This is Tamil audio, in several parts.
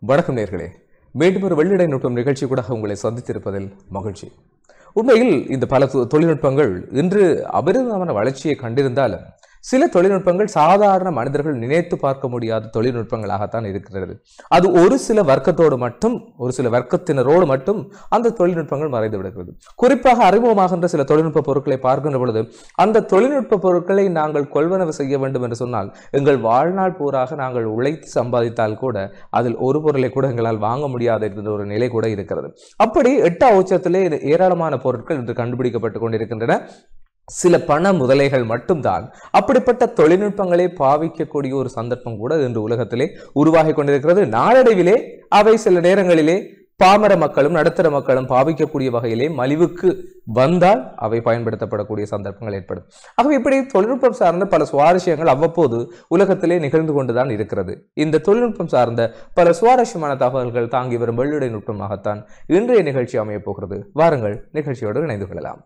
வணக்கம் நேர்களே மீண்டும் ஒரு வெள்ளிடை நுட்பம் நிகழ்ச்சி கூட உங்களை சந்தித்திருப்பதில் மகிழ்ச்சி உண்மையில் இந்த பல தொ- தொழில்நுட்பங்கள் இன்று அபரிதமான வளர்ச்சியை கண்டிருந்தாலும் சில தொழில்நுட்பங்கள் சாதாரண மனிதர்கள் நினைத்து பார்க்க முடியாத தொழில்நுட்பங்களாகத்தான் இருக்கிறது அது ஒரு சில வர்க்கத்தோடு மட்டும் ஒரு சில வர்க்கத்தினரோடு மட்டும் அந்த தொழில்நுட்பங்கள் மறைந்து விடுகிறது குறிப்பாக அறிமுகமாகின்ற சில தொழில்நுட்ப பொருட்களை பார்க்கின்ற பொழுது அந்த தொழில்நுட்ப பொருட்களை நாங்கள் கொள்வனவு செய்ய வேண்டும் என்று சொன்னால் எங்கள் வாழ்நாள் பூராக நாங்கள் உழைத்து சம்பாதித்தால் கூட அதில் ஒரு பொருளை கூட எங்களால் வாங்க முடியாது என்ற ஒரு நிலை கூட இருக்கிறது அப்படி எட்டா உச்சத்திலே இது ஏராளமான பொருட்கள் இன்று கண்டுபிடிக்கப்பட்டு கொண்டிருக்கின்றன சில பண முதலைகள் மட்டும்தான் அப்படிப்பட்ட தொழில்நுட்பங்களை பாவிக்கக்கூடிய ஒரு சந்தர்ப்பம் கூட இன்று உலகத்திலே உருவாகி கொண்டிருக்கிறது நாளடைவிலே அவை சில நேரங்களிலே பாமர மக்களும் நடுத்தர மக்களும் பாவிக்கக்கூடிய வகையிலே மலிவுக்கு வந்தால் அவை பயன்படுத்தப்படக்கூடிய சந்தர்ப்பங்கள் ஏற்படும் ஆகவே இப்படி தொழில்நுட்பம் சார்ந்த பல சுவாரஸ்யங்கள் அவ்வப்போது உலகத்திலே நிகழ்ந்து கொண்டுதான் இருக்கிறது இந்த தொழில்நுட்பம் சார்ந்த பல சுவாரஸ்யமான தகவல்கள் தாங்கி வரும் வெள்ளுடை நுட்பமாகத்தான் இன்றைய நிகழ்ச்சி அமையப் போகிறது வாருங்கள் நிகழ்ச்சியோடு இணைந்து கொள்ளலாம்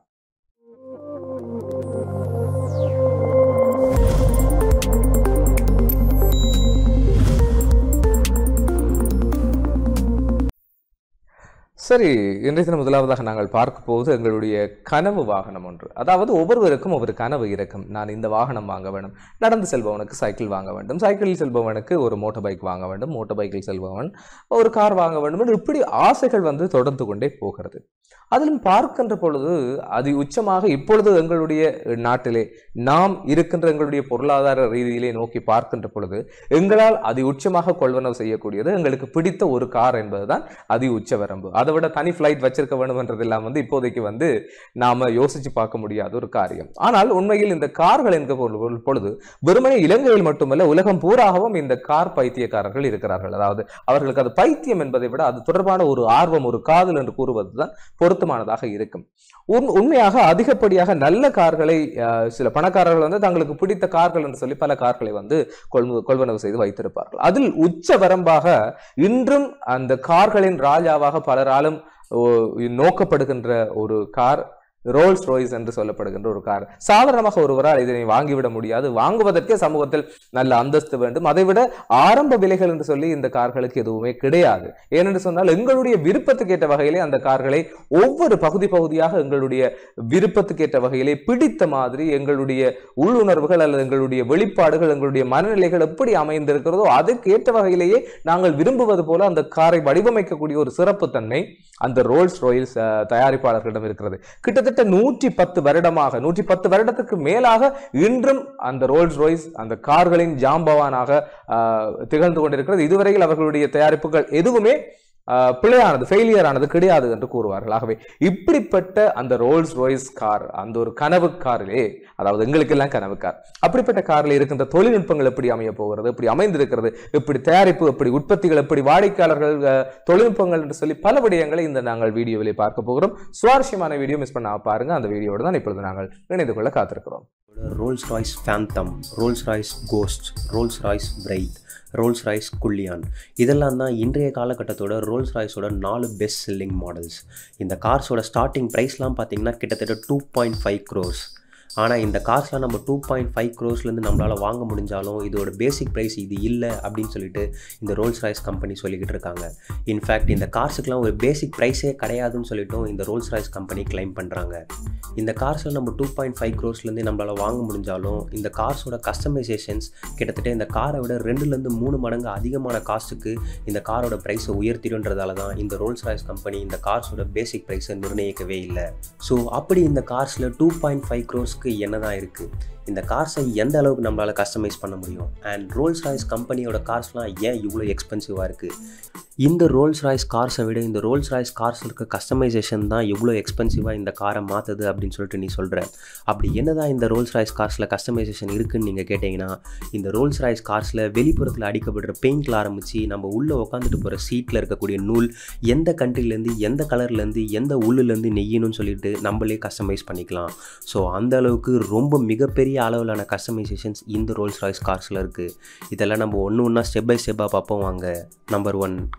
சரி இன்றைய தினம் முதலாவதாக நாங்கள் பார்க்க போவது எங்களுடைய கனவு வாகனம் ஒன்று அதாவது ஒவ்வொருவருக்கும் ஒவ்வொரு கனவு இருக்கும் நான் இந்த வாகனம் வாங்க வேண்டும் நடந்து செல்பவனுக்கு சைக்கிள் வாங்க வேண்டும் சைக்கிளில் செல்பவனுக்கு ஒரு மோட்டார் பைக் வாங்க வேண்டும் மோட்டார் பைக்கில் செல்பவன் ஒரு கார் வாங்க வேண்டும் என்று இப்படி ஆசைகள் வந்து தொடர்ந்து கொண்டே போகிறது அதிலும் பார்க்கின்ற பொழுது அதி உச்சமாக இப்பொழுது எங்களுடைய நாட்டிலே நாம் இருக்கின்ற எங்களுடைய பொருளாதார ரீதியிலே நோக்கி பார்க்கின்ற பொழுது எங்களால் அதி உச்சமாக கொள்வனவு செய்யக்கூடியது எங்களுக்கு பிடித்த ஒரு கார் என்பதுதான் அதி உச்ச வரம்பு அதை விட தனி ஃப்ளைட் வச்சிருக்க வேண்டும் என்றதெல்லாம் வந்து இப்போதைக்கு வந்து நாம யோசிச்சு பார்க்க முடியாத ஒரு காரியம் ஆனால் உண்மையில் இந்த கார்கள் என்கிற பொழு- பொழுது வெறுமனே இலங்கையில் மட்டுமல்ல உலகம் பூராகவும் இந்த கார் பைத்தியக்காரர்கள் இருக்கிறார்கள் அதாவது அவர்களுக்கு அது பைத்தியம் என்பதை விட அது தொடர்பான ஒரு ஆர்வம் ஒரு காதல் என்று கூறுவதுதான் பொருத்தமானதாக இருக்கும் உண்- உண்மையாக அதிகப்படியாக நல்ல கார்களை அஹ், சில பணக்காரர்கள் வந்து தங்களுக்கு பிடித்த கார்கள் என்று சொல்லி பல கார்களை வந்து கொள்மு கொள்வனவு செய்து வைத்திருப்பார்கள் அதில் உச்ச வரம்பாக இன்றும் அந்த கார்களின் ராஜாவாக பலராலும் ஓ, நோக்கப்படுகின்ற ஒரு கார் ரோல்ஸ் ரோய்ஸ் என்று சொல்லப்படுகின்ற ஒரு கார் சாதாரணமாக ஒருவரால் இதனை வாங்கிவிட முடியாது வாங்குவதற்கே சமூகத்தில் நல்ல அந்தஸ்து வேண்டும் அதைவிட ஆரம்ப விலைகள் என்று சொல்லி இந்த கார்களுக்கு எதுவுமே கிடையாது ஏனென்று சொன்னால் எங்களுடைய விருப்பத்துக்கு ஏற்ற வகையிலே அந்த கார்களை ஒவ்வொரு பகுதி பகுதியாக எங்களுடைய விருப்பத்துக்கு ஏற்ற வகையிலே பிடித்த மாதிரி எங்களுடைய உள்ளுணர்வுகள் அல்லது எங்களுடைய வெளிப்பாடுகள் எங்களுடைய மனநிலைகள் எப்படி அமைந்திருக்கிறதோ அதற்கு ஏற்ற வகையிலேயே நாங்கள் விரும்புவது போல அந்த காரை வடிவமைக்கக்கூடிய ஒரு சிறப்புத்தன்மை அந்த ரோல்ஸ் ராயல்ஸ் அஹ், தயாரிப்பாளர்களிடம் இருக்கிறது கிட்டத்தட்ட நூற்றி பத்து வருடமாக நூற்றி பத்து வருடத்துக்கு மேலாக இன்றும் அந்த ரோல்ஸ் ராய்ஸ் அந்த கார்களின் ஜாம்பவானாக அஹ், திகழ்ந்து கொண்டிருக்கிறது இதுவரையில் அவர்களுடைய தயாரிப்புகள் எதுவுமே அஹ், பிழையானது ஃபெயிலியர் ஆனது கிடையாது என்று கூறுவார்கள் ஆகவே இப்படிப்பட்ட அந்த ரோல்ஸ் ராய்ஸ் கார் அந்த ஒரு கனவு காரிலே அதாவது எங்களுக்கெல்லாம் கனவு கார் அப்படிப்பட்ட காரில் இருக்கின்ற தொழில்நுட்பங்கள் எப்படி அமைய போகிறது எப்படி அமைந்திருக்கிறது எப்படி தயாரிப்பு எப்படி உற்பத்திகள் எப்படி வாடிக்கையாளர்கள் அஹ், தொழில்நுட்பங்கள் என்று சொல்லி பல விடயங்களை இந்த நாங்கள் வீடியோவிலே பார்க்க போகிறோம் சுவாரஸ்யமான வீடியோ மிஸ் பண்ணாம பாருங்க அந்த வீடியோவோட தான் இப்பொழுது நாங்கள் இணைந்து கொள்ள காத்திருக்கிறோம் Rolls Royce Phantom Rolls Royce Ghost Rolls Royce Wraith Rolls Royce Cullinan இதெல்லாம் தான் இன்றைய காலகட்டத்தோட ரோல்ஸ் ராய்ஸோட நாலு பெஸ்ட் செல்லிங் மாடல்ஸ் இந்த கார்ஸோட ஸ்டார்டிங் ப்ரைஸ்லாம் பார்த்தீங்கன்னா கிட்டத்தட்ட டூ பாயிண்ட் ஃபைவ் க்ரோர்ஸ் ஆனால் இந்த கார்ஸ்லாம் நம்ம டூ பாயிண்ட் ஃபைவ் க்ரோஸ்லேருந்து நம்மளால் வாங்க முடிஞ்சாலும் இதோட பேசிக் ப்ரைஸ் இது இல்லை அப்படின்னு சொல்லிட்டு இந்த ரோல்ஸ் ராய்ஸ் கம்பெனி சொல்லிக்கிட்டு இருக்காங்க இன்ஃபேக்ட் இந்த கார்ஸுக்கெலாம் ஒரு பேசிக் ப்ரைஸே கிடையாதுன்னு சொல்லிட்டும் இந்த ரோல்ஸ் ராய்ஸ் கம்பெனி கிளைம் பண்ணுறாங்க இந்த கார்ஸில் நம்ம டூ பாயிண்ட் ஃபைவ் க்ரோஸ்லேருந்து நம்மளால் வாங்க முடிஞ்சாலும் இந்த கார்ஸோட கஸ்டமைசேஷன்ஸ் கிட்டத்தட்ட இந்த காரை விட ரெண்டுலேருந்து மூணு மடங்கு அதிகமான காஸ்ட்டுக்கு இந்த காரோட ப்ரைஸை உயர்த்திடுன்றதால தான் இந்த ரோல்ஸ் ராய்ஸ் கம்பெனி இந்த கார்ஸோட பேசிக் ப்ரைஸை நிர்ணயிக்கவே இல்லை ஸோ அப்படி இந்த கார்ஸில் டூ பாயிண்ட் ஃபைவ் க்ரோஸ்க்கு என்ன தான் இருக்குது இந்த கார்ஸை எந்த அளவுக்கு நம்மளால் கஸ்டமைஸ் பண்ண முடியும் அண்ட் ரோல்ஸ் ராய்ஸ் கம்பெனியோட கார்ஸ்லாம் ஏன் இவ்வளோ எக்ஸ்பென்சிவாக இருக்குது இந்த ரோல்ஸ் ராய்ஸ் கார்ஸை விட இந்த ரோல்ஸ் ராய்ஸ் கார்ஸ் இருக்க கஸ்டமைசேஷன் தான் எவ்வளோ எக்ஸ்பென்சிவாக இந்த காரை மாற்றுது அப்படின்னு சொல்லிட்டு நீ சொல்கிற அப்படி என்னதான் இந்த ரோல்ஸ் ராய்ஸ் கார்ஸில் கஸ்டமைசேஷன் இருக்குன்னு நீங்கள் கேட்டிங்கன்னா இந்த ரோல்ஸ் ராய்ஸ் கார்ஸில் வெளிப்புறத்தில் அடிக்கப்படுற பெயிண்டில் ஆரம்பித்து நம்ம உள்ளே உட்காந்துட்டு போகிற சீட்டில் இருக்கக்கூடிய நூல் எந்த கண்ட்ரிலேருந்து எந்த கலர்லேருந்து எந்த உள்ளுலேருந்து நெய்யணும்னு சொல்லிட்டு நம்மளே கஸ்டமைஸ் பண்ணிக்கலாம் ஸோ அந்த அளவுக்கு ரொம்ப மிகப்பெரிய அளவிலான கஸ்டமைசேஷன்ஸ் இந்த ரோல்ஸ் ராய்ஸ் கார்ஸில் இருக்குது இதெல்லாம் நம்ம ஒன்று ஒன்றா ஸ்டெப் பை ஸ்டெப்பாக பார்ப்போம் வாங்க number one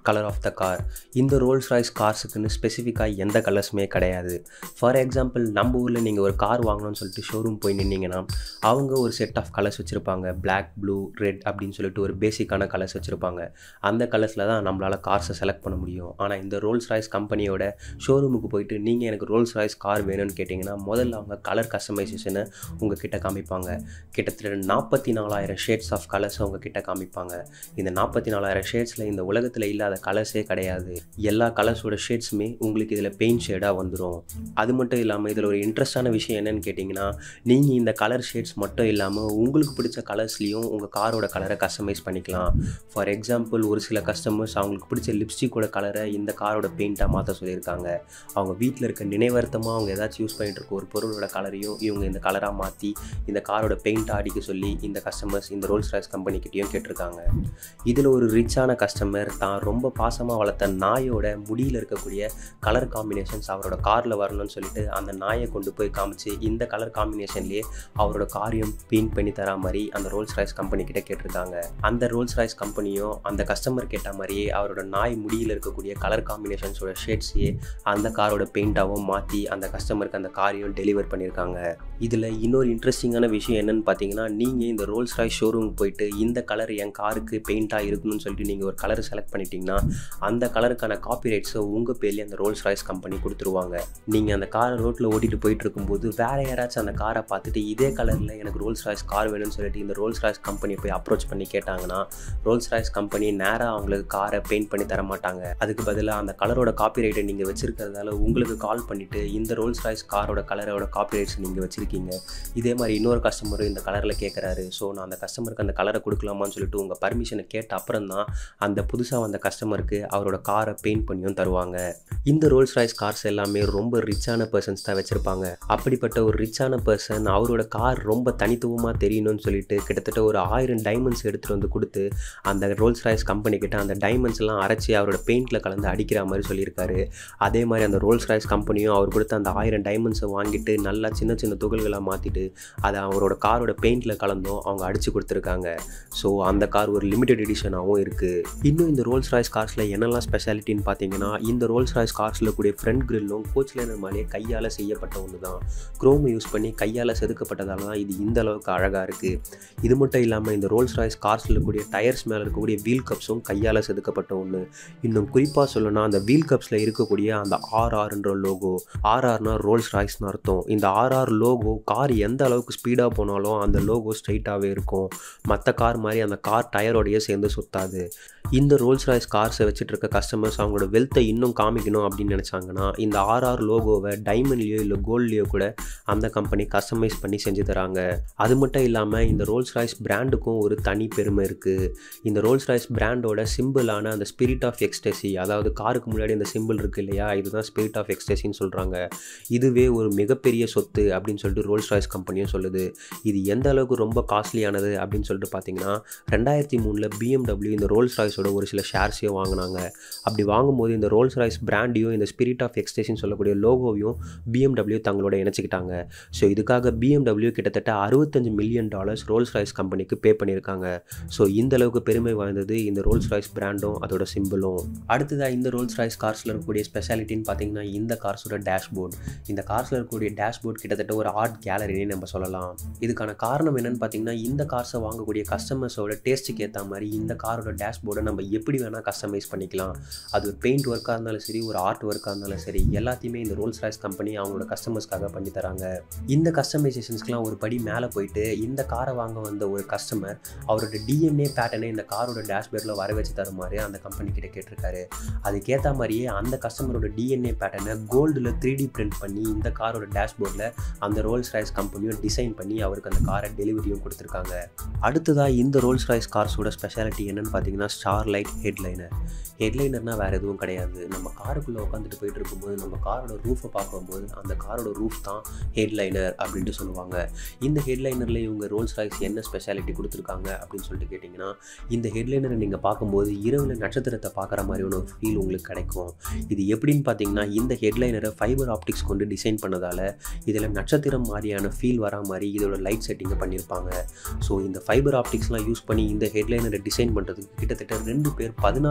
colour of the car இந்த ரோல்ஸ் ராய்ஸ் கார்ஸுக்குன்னு ஸ்பெசிஃபிக்காக எந்த கலர்ஸுமே கிடையாது ஃபார் எக்ஸாம்பிள் நம்ம ஊரில் நீங்கள் ஒரு கார் வாங்கணும்னு சொல்லிட்டு ஷோரூம் போய் நின்னீங்கன்னா அவங்க ஒரு செட் ஆஃப் கலர்ஸ் வச்சுருப்பாங்க Black ப்ளூ ரெட் அப்படின்னு சொல்லிட்டு ஒரு பேசிக்கான கலர்ஸ் வச்சுருப்பாங்க அந்த கலர்ஸில் தான் நம்மளால் கார்ஸை செலக்ட் பண்ண முடியும் ஆனால் இந்த ரோல்ஸ் ராய்ஸ் கம்பெனியோட ஷோரூமுக்கு போயிட்டு நீங்கள் எனக்கு ரோல்ஸ் ராய்ஸ் கார் வேணும்னு கேட்டிங்கன்னா முதல்ல அவங்க கலர் கஸ்டமைசேஷனை உங்கள் கிட்ட காமிப்பாங்க கிட்டத்தட்ட நாற்பத்தி நாலாயிரம் ஷேட்ஸ் ஆஃப் கலர்ஸ் அவங்க கிட்ட காமிப்பாங்க இந்த நாற்பத்தி நாலாயிரம் ஷேட்ஸில் இந்த உலகத்தில் இல்லாத கலர்ஸே கிடையாது எல்லா கலர்ஸோட ஷேட்ஸுமே உங்களுக்கு இதில் பெயிண்ட் ஷேடாக வந்துடும் அது மட்டும் இல்லாமல் இதில் ஒரு இன்ட்ரெஸ்டான விஷயம் என்னன்னு கேட்டிங்கன்னா நீங்கள் இந்த கலர் ஷேட்ஸ் மட்டும் இல்லாமல் உங்களுக்கு பிடிச்ச கலர்ஸ்லேயும் உங்கள் காரோட கலரை கஸ்டமைஸ் பண்ணிக்கலாம் ஃபார் எக்ஸாம்பிள் ஒரு சில கஸ்டமர்ஸ் அவங்களுக்கு பிடிச்ச லிப்ஸ்டிக்கோட கலரை இந்த காரோட பெயிண்ட்டாக மாற்ற சொல்லியிருக்காங்க அவங்க வீட்டில் இருக்க நினைவர்த்தமாக அவங்க ஏதாச்சும் யூஸ் பண்ணிட்டு இருக்க ஒரு பொருளோட கலரையும் இவங்க இந்த கலராக மாற்றி இந்த காரோட பெயிண்ட் அடிக்க சொல்லி இந்த கஸ்டமர்ஸ் இந்த ரோல்ஸ் ராய்ஸ் கம்பெனிக்கிட்டேயும் கேட்டிருக்காங்க இதில் ஒரு ரிச்சான கஸ்டமர் தான் ரொம்ப பாசமாக வளர்த்த நாயோட முடியில் இருக்கக்கூடிய கலர் காம்பினேஷன்ஸ் அவரோட காரில் வரணும்னு சொல்லிட்டு அந்த நாயை கொண்டு போய் காமிச்சு இந்த கலர் காம்பினேஷன்லேயே அவரோட காரியம் பெயிண்ட் பண்ணி தரா மாதிரி அந்த ரோல்ஸ் ராய்ஸ் கம்பெனி கிட்ட கேட்டிருக்காங்க அந்த ரோல்ஸ் ராய்ஸ் கம்பெனியும் அந்த கஸ்டமர் கேட்ட மாதிரியே அவரோட நாய் முடியில் இருக்கக்கூடிய கலர் காம்பினேஷன்ஸோட ஷேட்ஸையே அந்த காரோட பெயிண்டாகவும் மாற்றி அந்த கஸ்டமருக்கு அந்த காரையும் டெலிவர் பண்ணியிருக்காங்க இதில் இன்னொரு இன்ட்ரெஸ்டிங்கான விஷயம் என்னன்னு பார்த்தீங்கன்னா நீங்கள் இந்த ரோல்ஸ் ராய்ஸ் ஷோரூம் போயிட்டு இந்த கலர் என் காருக்கு பெயிண்ட்டாக இருக்கணும்னு சொல்லிட்டு நீங்கள் ஒரு கலர் செலக்ட் பண்ணிட்டீங்கன்னா அந்த கலருக்கான காப்பிரைட்ஸை உங்கள் பேர்லேயே அந்த ரோல்ஸ் ராய்ஸ் கம்பெனி கொடுத்துருவாங்க நீங்கள் அந்த காரை ரோட்டில் ஓட்டிட்டு போயிட்டு இருக்கும்போது வேறு யாராச்சும் அந்த காரை பார்த்துட்டு இதே கலரில் எனக்கு ரோல்ஸ் ராய்ஸ் கார் வேணும்னு சொல்லிட்டு இந்த ரோல்ஸ் ராய்ஸ் கம்பெனி போய் அப்ரோச் பண்ணி கேட்டாங்கன்னா ரோல்ஸ் ராய்ஸ் கம்பெனி நேராக அவங்களுக்கு காரை பெயிண்ட் பண்ணி தர மாட்டாங்க அதுக்கு பதிலாக அந்த கலரோட காப்பிரைட்டை நீங்கள் வச்சிருக்கிறதால உங்களுக்கு கால் பண்ணிவிட்டு இந்த ரோல்ஸ் ராய்ஸ் காரோட கலரோட காப்பிரைட்ஸ் நீங்கள் வச்சுருக்கீங்க இதே மாதிரி இன்னொரு கஸ்டமரும் இந்த கலரில் கேட்குறாரு ஸோ நான் அந்த கஸ்டமருக்கு அந்த கலரை கொடுக்கலாமான்னு சொல்லிட்டு உங்கள் பர்மிஷனை கேட்ட அப்புறம் தான் அந்த புதுசாக வந்த கஸ்டமருக்கு அவரோட காரை பெயிண்ட் பண்ணியும் தருவாங்க இந்த ரோல்ஸ் ராய்ஸ் கார்ஸ் எல்லாமே ரொம்ப ரிச்சான பர்சன்ஸ் தான் வச்சுருப்பாங்க அப்படிப்பட்ட ஒரு ரிச்சான பர்சன் அவரோட கார் ரொம்ப தனித்துவமாக தெரியணும்னு சொல்லிட்டு கிட்டத்தட்ட ஒரு ஆயிரம் டைமண்ட்ஸ் எடுத்துகிட்டு வந்து கொடுத்து அந்த ரோல்ஸ் ராய்ஸ் கம்பெனி கிட்ட அந்த டைமண்ட்ஸ் எல்லாம் அரைச்சி அவரோட பெயிண்டில் கலந்து அடிக்கிற மாதிரி சொல்லியிருக்காரு அதே மாதிரி அந்த ரோல்ஸ் ராய்ஸ் கம்பெனியும் அவர் கொடுத்த அந்த ஆயிரம் டைமண்ட்ஸை வாங்கிட்டு நல்லா சின்ன சின்ன துகள்களாக மாற்றிட்டு அதை அவரோட காரோட பெயிண்டில் கலந்தும் அவங்க அடித்து கொடுத்துருக்காங்க ஸோ அந்த கார் ஒரு லிமிடெட் எடிஷனாகவும் இருக்குது இன்னும் இந்த ரோல்ஸ் ராய்ஸ் கார்ஸில் என்னெல்லாம் ஸ்பெஷாலிட்டின்னு பார்த்தீங்கன்னா இந்த ரோல்ஸ் ராய்ஸ் கார்ஸில் கூடிய ஃப்ரண்ட் கிரில்லும் கோச் லைனர் மாதிரியே கையால் செய்யப்பட்ட ஒன்று தான் குரோம் யூஸ் பண்ணி கையால் செதுக்கப்பட்டதால தான் இது இந்த அளவுக்கு அழகாக இருக்குது இது மட்டும் இல்லாமல் இந்த ரோல்ஸ் ராய்ஸ் கார்ஸில் கூடிய டயர்ஸ் மேலே இருக்கக்கூடிய வீல் கப்ஸும் கையால் செதுக்கப்பட்ட ஒன்று இன்னும் குறிப்பாக சொல்லணும்னா அந்த வீல் கப்ஸில் இருக்கக்கூடிய அந்த ஆர்ஆர்ன்ற லோகோ ஆர்ஆர்னா ரோல்ஸ் ராய்ஸ்னு அர்த்தம் இந்த ஆர்ஆர் லோகோ கார் எந்த அளவுக்கு ஸ்பீடாக போனாலும் அந்த லோகோ ஸ்ட்ரைட்டாகவே இருக்கும் மற்ற கார் மாதிரி அந்த கார் டயரோடையே சேர்ந்து சுத்தாது இந்த ரோல்ஸ் ராய்ஸ் கார்ஸை வச்சுட்டு இருக்க கஸ்டமர்ஸ் அவங்களோட வெல்த்தை இன்னும் காமிக்கணும் அப்படின்னு நினச்சாங்கன்னா இந்த ஆர்ஆர் லோகோவை டைமண்ட்லேயோ இல்லை கோல்ட்லேயோ கூட அந்த கம்பெனி கஸ்டமைஸ் பண்ணி செஞ்சு தராங்க அது மட்டும் இல்லாமல் இந்த ரோல்ஸ் ராய்ஸ் பிராண்டுக்கும் ஒரு தனி பெருமை இருக்குது இந்த ரோல்ஸ் ராய்ஸ் பிராண்டோட சிம்பிளான அந்த ஸ்பிரிட் ஆஃப் எக்ஸ்டசி அதாவது காருக்கு முன்னாடி அந்த சிம்பிள் இருக்குது இல்லையா இதுதான் ஸ்பிரிட் ஆஃப் எக்ஸ்டசின்னு சொல்கிறாங்க இதுவே ஒரு மிகப்பெரிய சொத்து அப்படின்னு சொல்லிட்டு ரோல்ஸ் ராய்ஸ் கம்பெனியும் சொல்லுது இது எந்த அளவுக்கு ரொம்ப காஸ்ட்லியானது அப்படின்னு சொல்லிட்டு பார்த்தீங்கன்னா ரெண்டாயிரத்தி மூணில் பிஎம்டபிள்யூ இந்த ரோல்ஸ் ராய்ஸோட ஒரு சில ஷேர்ஸையும் வாங்கினாங்க அப்படி வாங்கும்போது இந்த ரோல்ஸ் ராய்ஸ் பிராண்டையும் இந்த ஸ்பிரிட் ஆஃப் எக்ஸ்டேஷன் சொல்லக்கூடிய லோகோவையும் பிஎம்டபிள்யூ தங்களோட இணைச்சிக்கிட்டாங்க ஸோ இதுக்காக பிஎம்டபிள்யூ கிட்டத்தட்ட அறுபத்தஞ்சு மில்லியன் டாலர்ஸ் ரோல்ஸ் ராய்ஸ் கம்பெனிக்கு பே பண்ணியிருக்காங்க ஸோ இந்த அளவுக்கு பெருமை வாய்ந்தது இந்த ரோல்ஸ் ராய்ஸ் பிராண்டும் அதோட சிம்பிளும் அடுத்ததாக இந்த ரோல்ஸ் ராய்ஸ் கார்ஸில் இருக்கக்கூடிய ஸ்பெஷாலிட்டின்னு பார்த்தீங்கன்னா இந்த கார்ஸோட டேஷ்போர்ட் இந்த கார்ஸில் இருக்கக்கூடிய டேஷ்போர்ட் கிட்டத்தட்ட ஒரு ஆர்ட் கேலரினே நம்ம சொல்லலாம் இதுக்கான காரணம் என்னன்னு பார்த்தீங்கன்னா இந்த கார்ஸை வாங்கக்கூடிய கஸ்டமர்ஸோட டேஸ்ட்டுக்கு ஏற்ற மாதிரி இந்த காரோட டேஷ்போர்டை நம்ம எப்படி வேணால் கஸ்டமைஸ் பண்ணிக்கலாம் அது ஒரு பெயிண்ட் ஒர்க்காக இருந்தாலும் சரி ஒரு ஆர்ட் ஒர்க்காக இருந்தாலும் சரி எல்லாத்தையுமே இந்த ரோல்ஸ் ராய்ஸ் கம்பெனி அவங்களோட கஸ்டமர்ஸ்க்காக பண்ணி தராங்க இந்த கஸ்டமைசேஷன்ஸ்க்குலாம் ஒரு படி மேலே போயிட்டு இந்த காரை வாங்க வந்த ஒரு கஸ்டமர் அவரோட டிஎன்ஏ பேட்டர்னை இந்த காரோட டேஷ்போர்டில் வர வச்சு தருமாறு அந்த கம்பெனி கிட்ட கேட்டிருக்காரு அதுக்கேற்ற மாதிரியே அந்த கஸ்டமரோட டிஎன்ஏ பேட்டர்னை கோல்டில் த்ரீ டி பிரிண்ட் பண்ணி இந்த காரோட டேஷ்போர்டில் அந்த ரோல்ஸ் ராய்ஸ் கம்பெனியும் டிசைன் பண்ணி அவருக்கு அந்த காரை டெலிவரியும் கொடுத்துருக்காங்க அடுத்ததாக இந்த ரோல்ஸ் ராய்ஸ் கார்ஸோட ஸ்பெஷாலிட்டி என்னன்னு பார்த்தீங்கன்னா ஸ்டார் லைட் ஹெட்லைனர் ஹெட்லைனர்னால் வேறு எதுவும் கிடையாது நம்ம காருக்குள்ளே உட்காந்துட்டு போயிட்டு இருக்கும்போது நம்ம காரோட ரூஃபை பார்க்கும்போது அந்த காரோட ரூஃப் தான் ஹெட்லைனர் அப்படின்ட்டு சொல்லுவாங்க இந்த ஹெட்லைனரில் இவங்க ரோல்ஸ் ராய்ஸ் என்ன ஸ்பெஷாலிட்டி கொடுத்துருக்காங்க அப்படின்னு சொல்லிட்டு கேட்டிங்கன்னா இந்த ஹெட்லைனரை நீங்கள் பார்க்கும்போது இரவில் நட்சத்திரத்தை பார்க்குற மாதிரியான ஒரு ஃபீல் உங்களுக்கு கிடைக்கும் இது எப்படின்னு பார்த்தீங்கன்னா இந்த ஹெட்லைனரை ஃபைபர் ஆப்டிக்ஸ் கொண்டு டிசைன் பண்ணதால் இதில் நட்சத்திரம் மாதிரியான ஃபீல் வரா மாதிரி இதோட லைட் செட்டிங்கை பண்ணியிருப்பாங்க ஸோ இந்த ஃபைபர் ஆப்டிக்ஸ்லாம் யூஸ் பண்ணி இந்த ஹெட்லைனரை டிசைன் பண்ணுறதுக்கு கிட்டத்தட்ட ரெண்டு பேர் பதினாறு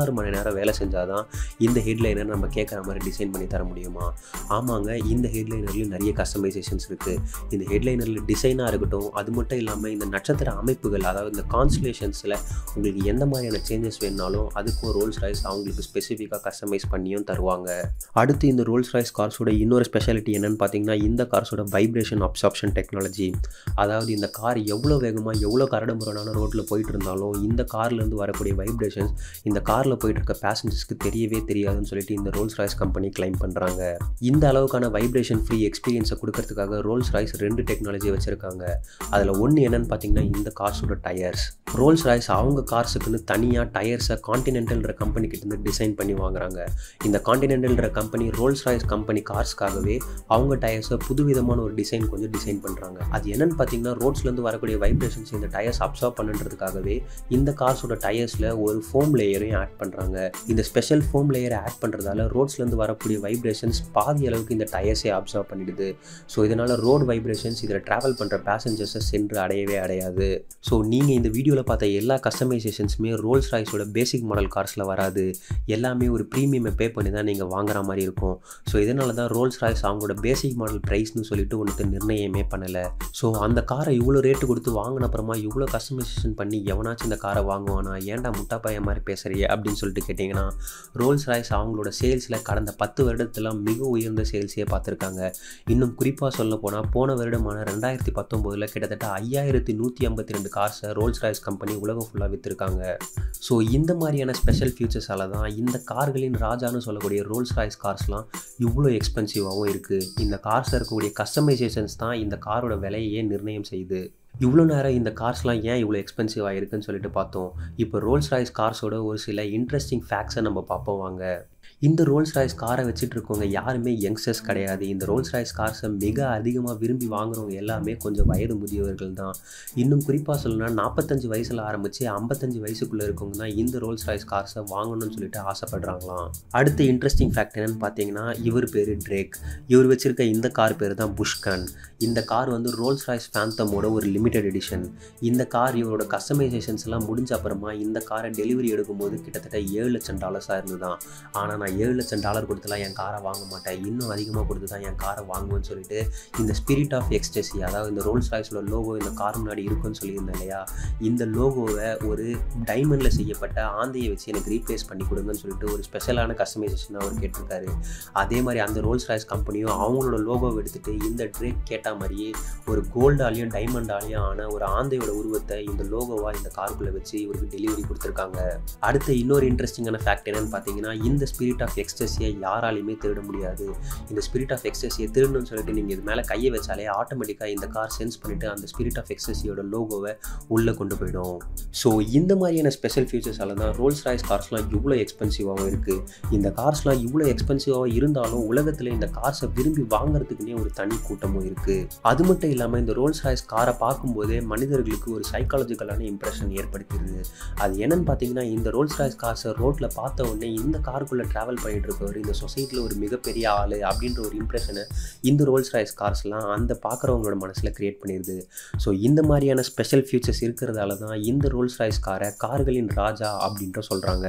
பதினாறு மணி நேரம் வேலை செஞ்சாதான் இந்த ஹெட்லைனர் நம்ம கேட்குற மாதிரி டிசைன் பண்ணி தர முடியுமா ஆமாங்க இந்த ஹெட்லைனர்லேயும் நிறைய கஸ்டமைசேஷன்ஸ் இருக்குது இந்த ஹெட்லைனரில் டிசைனாக இருக்கட்டும் அது மட்டும் இல்லாமல் இந்த நட்சத்திர அமைப்புகள் அதாவது இந்த கான்ஸ்டலேஷன்ஸில் உங்களுக்கு எந்த மாதிரியான சேஞ்சஸ் வேணுனாலும் அதுக்கும் ரோல்ஸ் ராய்ஸ் அவங்களுக்கு ஸ்பெசிஃபிக்காக கஸ்டமைஸ் பண்ணியும் தருவாங்க அடுத்து இந்த ரோல்ஸ் ராய்ஸ் கார்ஸோட இன்னொரு ஸ்பெஷாலிட்டி என்னன்னு பார்த்தீங்கன்னா இந்த கார்ஸோட வைப்ரேஷன் அப்சார்ப்ஷன் டெக்னாலஜி அதாவது இந்த கார் எவ்வளோ வேகமாக எவ்வளோ கரடுமுரடான ரோட்டில் போயிட்டு இருந்தாலும் இந்த கார்லேருந்து வரக்கூடிய வைப்ரேஷன்ஸ் இந்த காரில் போயிட்டு இருக்க பேசஞ்சர்ஸ்க்கு தெரியவே தெரியாதுன்னு சொல்லிட்டு இந்த ரோல்ஸ் ராய்ஸ் கம்பெனி கிளைம் பண்ணுறாங்க இந்த அளவுக்கான வைப்ரேஷன் ஃப்ரீ எக்ஸ்பீரியன்ஸை கொடுக்கறதுக்காக ரோல்ஸ் ராய்ஸ் ரெண்டு டெக்னாலஜி வச்சுருக்காங்க அதில் ஒன்று என்னன்னு பார்த்தீங்கன்னா இந்த கார்ஸோட டயர்ஸ் ரோல்ஸ் ராய்ஸ் அவங்க கார்ஸுக்குன்னு தனியாக டயர்ஸை கான்டினென்டல்ன்ற கம்பெனி கிட்டேருந்து டிசைன் பண்ணி வாங்குறாங்க இந்த கான்டினென்டல்ன்ற கம்பெனி ரோல்ஸ் ராய்ஸ் கம்பெனி கார்ஸ்க்காகவே அவங்க டயர்ஸை புதுவிதமான ஒரு டிசைன் கொஞ்சம் டிசைன் பண்ணுறாங்க அது என்னன்னு பார்த்தீங்கன்னா ரோட்ஸ்லேருந்து வரக்கூடிய வைப்ரேஷன்ஸ் இந்த டயர்ஸ் அப்சர்வ் பண்ணுன்றதுக்காகவே இந்த கார்ஸோட டயர்ஸில் ஒரு ஃபோம் லேயரையும் ஆட் பண்ணுறாங்க இந்த ஸ்பெஷல் ஃபோம் லேயரை ஆட் பண்ணுறதால ரோட்ஸ்லேருந்து வரக்கூடிய வைப்ரேஷன்ஸ் பாதி அளவுக்கு இந்த டயர்ஸே அப்சர்வ் பண்ணிடுது ஸோ இதனால் ரோட் வைப்ரேஷன்ஸ் இதில் ட்ராவல் பண்ணுற பேசஞ்சர்ஸை சென்று அடையவே அடையாது ஸோ நீங்கள் இந்த வீடியோவில் பார்த்த எல்லா கஸ்டமைசேஷன்ஸுமே ரோல்ஸ் ராய்ஸோட பேசிக் மாடல் கார்ஸில் வராது எல்லாமே ஒரு ப்ரீமியமை பே பண்ணி தான் நீங்கள் வாங்குற மாதிரி இருக்கும் ஸோ இதனால தான் ரோல்ஸ் ராய்ஸ் அவங்களோட பேசிக் மாடல் ப்ரைஸ்னு சொல்லிட்டு ஒன்று நிர்ணயமே பண்ணலை ஸோ அந்த காரை இவ்வளோ ரேட்டு கொடுத்து வாங்கின அப்புறமா இவ்வளோ கஸ்டமைசேஷன் பண்ணி எவனாச்சும் இந்த காரை வாங்குவானா ஏன்டா முட்டா பையன் மாதிரி பேசுறியே அப்படின்னு சொல்லிட்டு கேட்டிங்கன்னா ரோல்ஸ் ராய்ஸ் அவங்களோட சேல்ஸில் கடந்த பத்து வருடத்தில் மிக உயர்ந்த சேல்ஸையே பார்த்துருக்காங்க இன்னும் குறிப்பாக சொல்ல போனால் போன வருடமான ரெண்டாயிரத்தி பத்தொம்போதில் கிட்டத்தட்ட ஐயாயிரத்தி நூற்றி ஐம்பத்தி ரெண்டு கார்ஸை ரோல்ஸ் ராய்ஸ் கம்பெனி உலகம் ஃபுல்லாக விற்றுருக்காங்க ஸோ இந்த மாதிரியான ஸ்பெஷல் ஃபியூச்சர்ஸால் தான் இந்த கார்களின் ராஜான்னு சொல்லக்கூடிய ரோல்ஸ் ராய்ஸ் கார்ஸ்லாம் இவ்வளோ எக்ஸ்பென்சிவாகவும் இருக்குது இந்த கார்ஸில் இருக்கக்கூடிய கஸ்டமைசேஷன்ஸ் தான் இந்த காரோட விலையே நிர்ணயம் செய்யுது இவ்வளோ நேரம் இந்த கார்ஸ்லாம் ஏன் இவ்வளோ எக்ஸ்பென்சிவாக இருக்குன்னு சொல்லிட்டு பார்த்தோம் இப்போ ரோல்ஸ் ராய்ஸ் கார்ஸோட ஒரு சில இன்ட்ரெஸ்டிங் ஃபேக்ட்ஸை நம்ம பார்ப்போம் வாங்க இந்த ரோல்ஸ் ராய்ஸ் காரை வச்சுட்டு இருக்கவங்க யாருமே யங்ஸ்டர்ஸ் கிடையாது இந்த ரோல்ஸ் ராய்ஸ் கார்ஸை மிக அதிகமாக விரும்பி வாங்குறவங்க எல்லாமே கொஞ்சம் வயது முதியவர்கள் தான் இன்னும் குறிப்பாக சொல்லணும்னா நாற்பத்தஞ்சு வயசில் ஆரம்பித்து ஐம்பத்தஞ்சு வயசுக்குள்ளே இருக்கவங்க தான் இந்த ரோல்ஸ் ராய்ஸ் கார்ஸை வாங்கணும்னு சொல்லிட்டு ஆசைப்படுறாங்களாம் அடுத்த இன்ட்ரெஸ்டிங் ஃபேக்ட் என்னன்னு பார்த்தீங்கன்னா இவர் பேர் ட்ரேக் இவர் வச்சிருக்க இந்த கார் பேர் தான் புஷ்கன் இந்த கார் வந்து ரோல்ஸ் ராய்ஸ் ஃபேந்தமோட ஒரு லிமிடெட் எடிஷன் இந்த கார் இவரோட கஸ்டமைசேஷன்ஸ் எல்லாம் முடிஞ்ச அப்புறமா இந்த காரை டெலிவரி எடுக்கும்போது கிட்டத்தட்ட ஏழு லட்சம் டாலர்ஸாக இருந்துதான் ஆனால் நான் ஏழு லட்சம் டாலர் கொடுத்துலாம் என் காரை வாங்க மாட்டேன் இன்னும் அதிகமாக கொடுத்து தான் என் காரை வாங்குவேன்னு சொல்லிட்டு இந்த ஸ்பிரிட் ஆஃப் எக்ஸ்டசி அதாவது இந்த ரோல்ஸ் ராய்ஸோட லோகோ இந்த கார் முன்னாடி இருக்குன்னு சொல்லியிருந்தேன் இல்லையா இந்த லோகோவை ஒரு டைமண்டில் செய்யப்பட்ட ஆந்தையை வச்சு எனக்கு ரீப்ளேஸ் பண்ணி கொடுங்கன்னு சொல்லிட்டு ஒரு ஸ்பெஷலான கஸ்டமைசேஷன் அவர் கேட்டிருக்காரு அதே மாதிரி அந்த ரோல்ஸ் ராய்ஸ் கம்பெனியும் அவங்களோட லோகோவை எடுத்துட்டு இந்த ட்ரேக் கேட்ட மாதிரியே ஒரு கோல்டாலையும் டைமண்டாலையும் ஆன ஒரு ஆந்தையோட உருவத்தை இந்த லோகோவாக இந்த காருக்குள்ளே வச்சு இவருக்கு டெலிவரி கொடுத்துருக்காங்க அடுத்த இன்னொரு இன்ட்ரெஸ்டிங்கான ஃபேக்ட் என்னன்னு பார்த்தீங்கன்னா இந்த ஸ்பிரிட் ஆஃப் எக்ஸ்டசியை யாராலையுமே திருட முடியாது இந்த ஸ்பிரிட் ஆஃப் எக்ஸ்டசியை திருடணும்னு சொல்லிட்டு நீங்கள் இது மேலே கையை வச்சாலே ஆட்டோமேட்டிக்காக இந்த கார் சென்ஸ் பண்ணிவிட்டு அந்த ஸ்பிரிட் ஆஃப் எக்ஸ்டசியோட லோகோவை உள்ளே கொண்டு போயிடும் ஸோ இந்த மாதிரியான ஸ்பெஷல் ஃபீச்சர்ஸால தான் ரோல்ஸ் ராய்ஸ் கார்ஸ்லாம் இவ்வளோ எக்ஸ்பென்சிவாகவும் இருக்குது இந்த கார்ஸ்லாம் இவ்வளோ எக்ஸ்பென்சிவாக இருந்தாலும் உலகத்தில் இந்த கார்ஸை விரும்பி வாங்குறதுக்குன்னே ஒரு தனி கூட்டமும் இருக்குது அது மட்டும் இல்லாமல் இந்த ரோல்ஸ் ராய்ஸ் காரை பார்க்கும்போதே மனிதர்களுக்கு ஒரு சைக்காலஜிக்கலான இம்ப்ரெஷன் ஏற்படுத்திடுது அது என்னன்னு பார்த்தீங்கன்னா இந்த ரோல்ஸ் ராய்ஸ் கார்ஸை ரோட்டில் பார்த்த உடனே இந்த காருக்குள்ளே ட்ராவல் பண்ணிட்டு இருக்கவர் இந்த சொசைட்டியில் ஒரு மிகப்பெரிய ஆள் அப்படின்ற ஒரு இம்ப்ரெஷனை இந்த ரோல்ஸ் ராய்ஸ் கார்ஸ்லாம் அந்த பார்க்குறவங்களோட மனசில் க்ரியேட் பண்ணிடுது ஸோ இந்த மாதிரியான ஸ்பெஷல் ஃபியூச்சர்ஸ் இருக்கிறதால தான் இந்த ரோல்ஸ் ராய்ஸ் காரை கார்களின் ராஜா அப்படின்ற சொல்கிறாங்க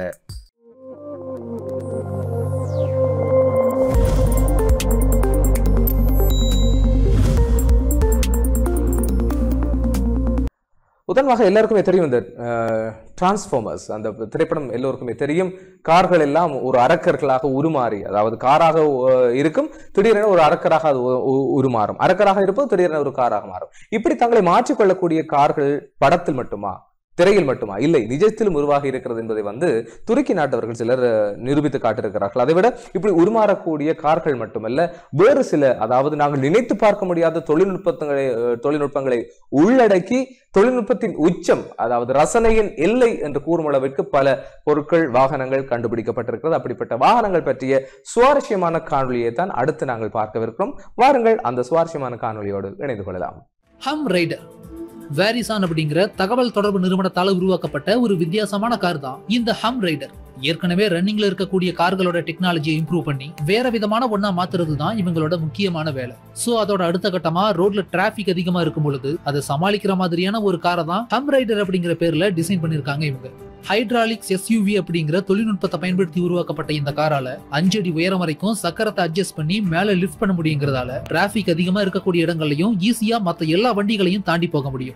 உதாரணமாக எல்லாருக்குமே தெரியும் இந்த டிரான்ஸ்ஃபார்மர்ஸ் அந்த திரைப்படம் எல்லோருக்குமே தெரியும் கார்கள் எல்லாம் ஒரு அரக்கர்களாக உருமாறி அதாவது காராக அஹ், இருக்கும் திடீரென ஒரு அரக்கராக அது உ- உ- உருமாறும் அரக்கராக இருப்பது திடீரென ஒரு காராக மாறும் இப்படி தங்களை மாற்றிக்கொள்ளக்கூடிய கார்கள் படத்தில் மட்டுமா திரையில் மட்டுமா இல்லை நிஜத்திலும் உருவாகி இருக்கிறது என்பதை வந்து துருக்கி நாட்டவர்கள் சிலர் அஹ், நிரூபித்து காட்டியிருக்கிறார்கள் அதைவிட இப்படி உருமாறக்கூடிய கார்கள் மட்டுமல்ல வேறு சில அதாவது நாங்கள் நினைத்து பார்க்க முடியாத தொழில்நுட்பங்களை அஹ், தொழில்நுட்பங்களை உள்ளடக்கி தொழில்நுட்பத்தின் உச்சம் அதாவது ரசனையின் எல்லை என்று கூறும் அளவிற்கு பல பொருட்கள் வாகனங்கள் கண்டுபிடிக்கப்பட்டிருக்கிறது அப்படிப்பட்ட வாகனங்கள் பற்றிய சுவாரஸ்யமான காணொளியை தான் அடுத்து நாங்கள் பார்க்கவிருக்கிறோம் வாருங்கள் அந்த சுவாரஸ்யமான காணொளியோடு இணைந்து கொள்ளலாம் ஹம் ரைடர் வேரிசான் அப்படிங்கிற தகவல் தொடர்பு நிறுவனத்தால உருவாக்கப்பட்ட ஒரு வித்தியாசமான கார் தான் இந்த ஹம் ரைடர் ஏற்கனவே ரன்னிங்ல இருக்கக்கூடிய கார்களோட டெக்னாலஜியை இம்ப்ரூவ் பண்ணி வேற விதமான ஒண்ணா மாத்துறது தான் இவங்களோட முக்கியமான வேலை சோ அதோட அடுத்த கட்டமா ரோட்ல டிராபிக் அதிகமா இருக்கும் பொழுது அதை சமாளிக்கிற மாதிரியான ஒரு காரை தான் ஹம் ரைடர் அப்படிங்கிற பேர்ல டிசைன் பண்ணிருக்காங்க இவங்க ஹைட்ராலிக்ஸ் எஸ்யூவி அப்படிங்கிற தொழில்நுட்பத்தை பயன்படுத்தி உருவாக்கப்பட்ட இந்த காரால அஞ்சு அடி உயரம் வரைக்கும் சக்கரத்தை அட்ஜஸ்ட் பண்ணி மேல லிஃப்ட் பண்ண முடியுங்கிறதால டிராபிக் அதிகமா இருக்கக்கூடிய இடங்கள்லயும் ஈஸியா மத்த எல்லா வண்டிகளையும் தாண்டி போக முடியும்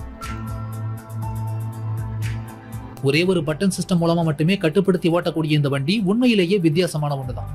ஒரே ஒரு பட்டன் சிஸ்டம் மூலமா மட்டுமே கட்டுப்படுத்தி ஓட்டக்கூடிய இந்த வண்டி உண்மையிலேயே வித்தியாசமான ஒண்ணுதான்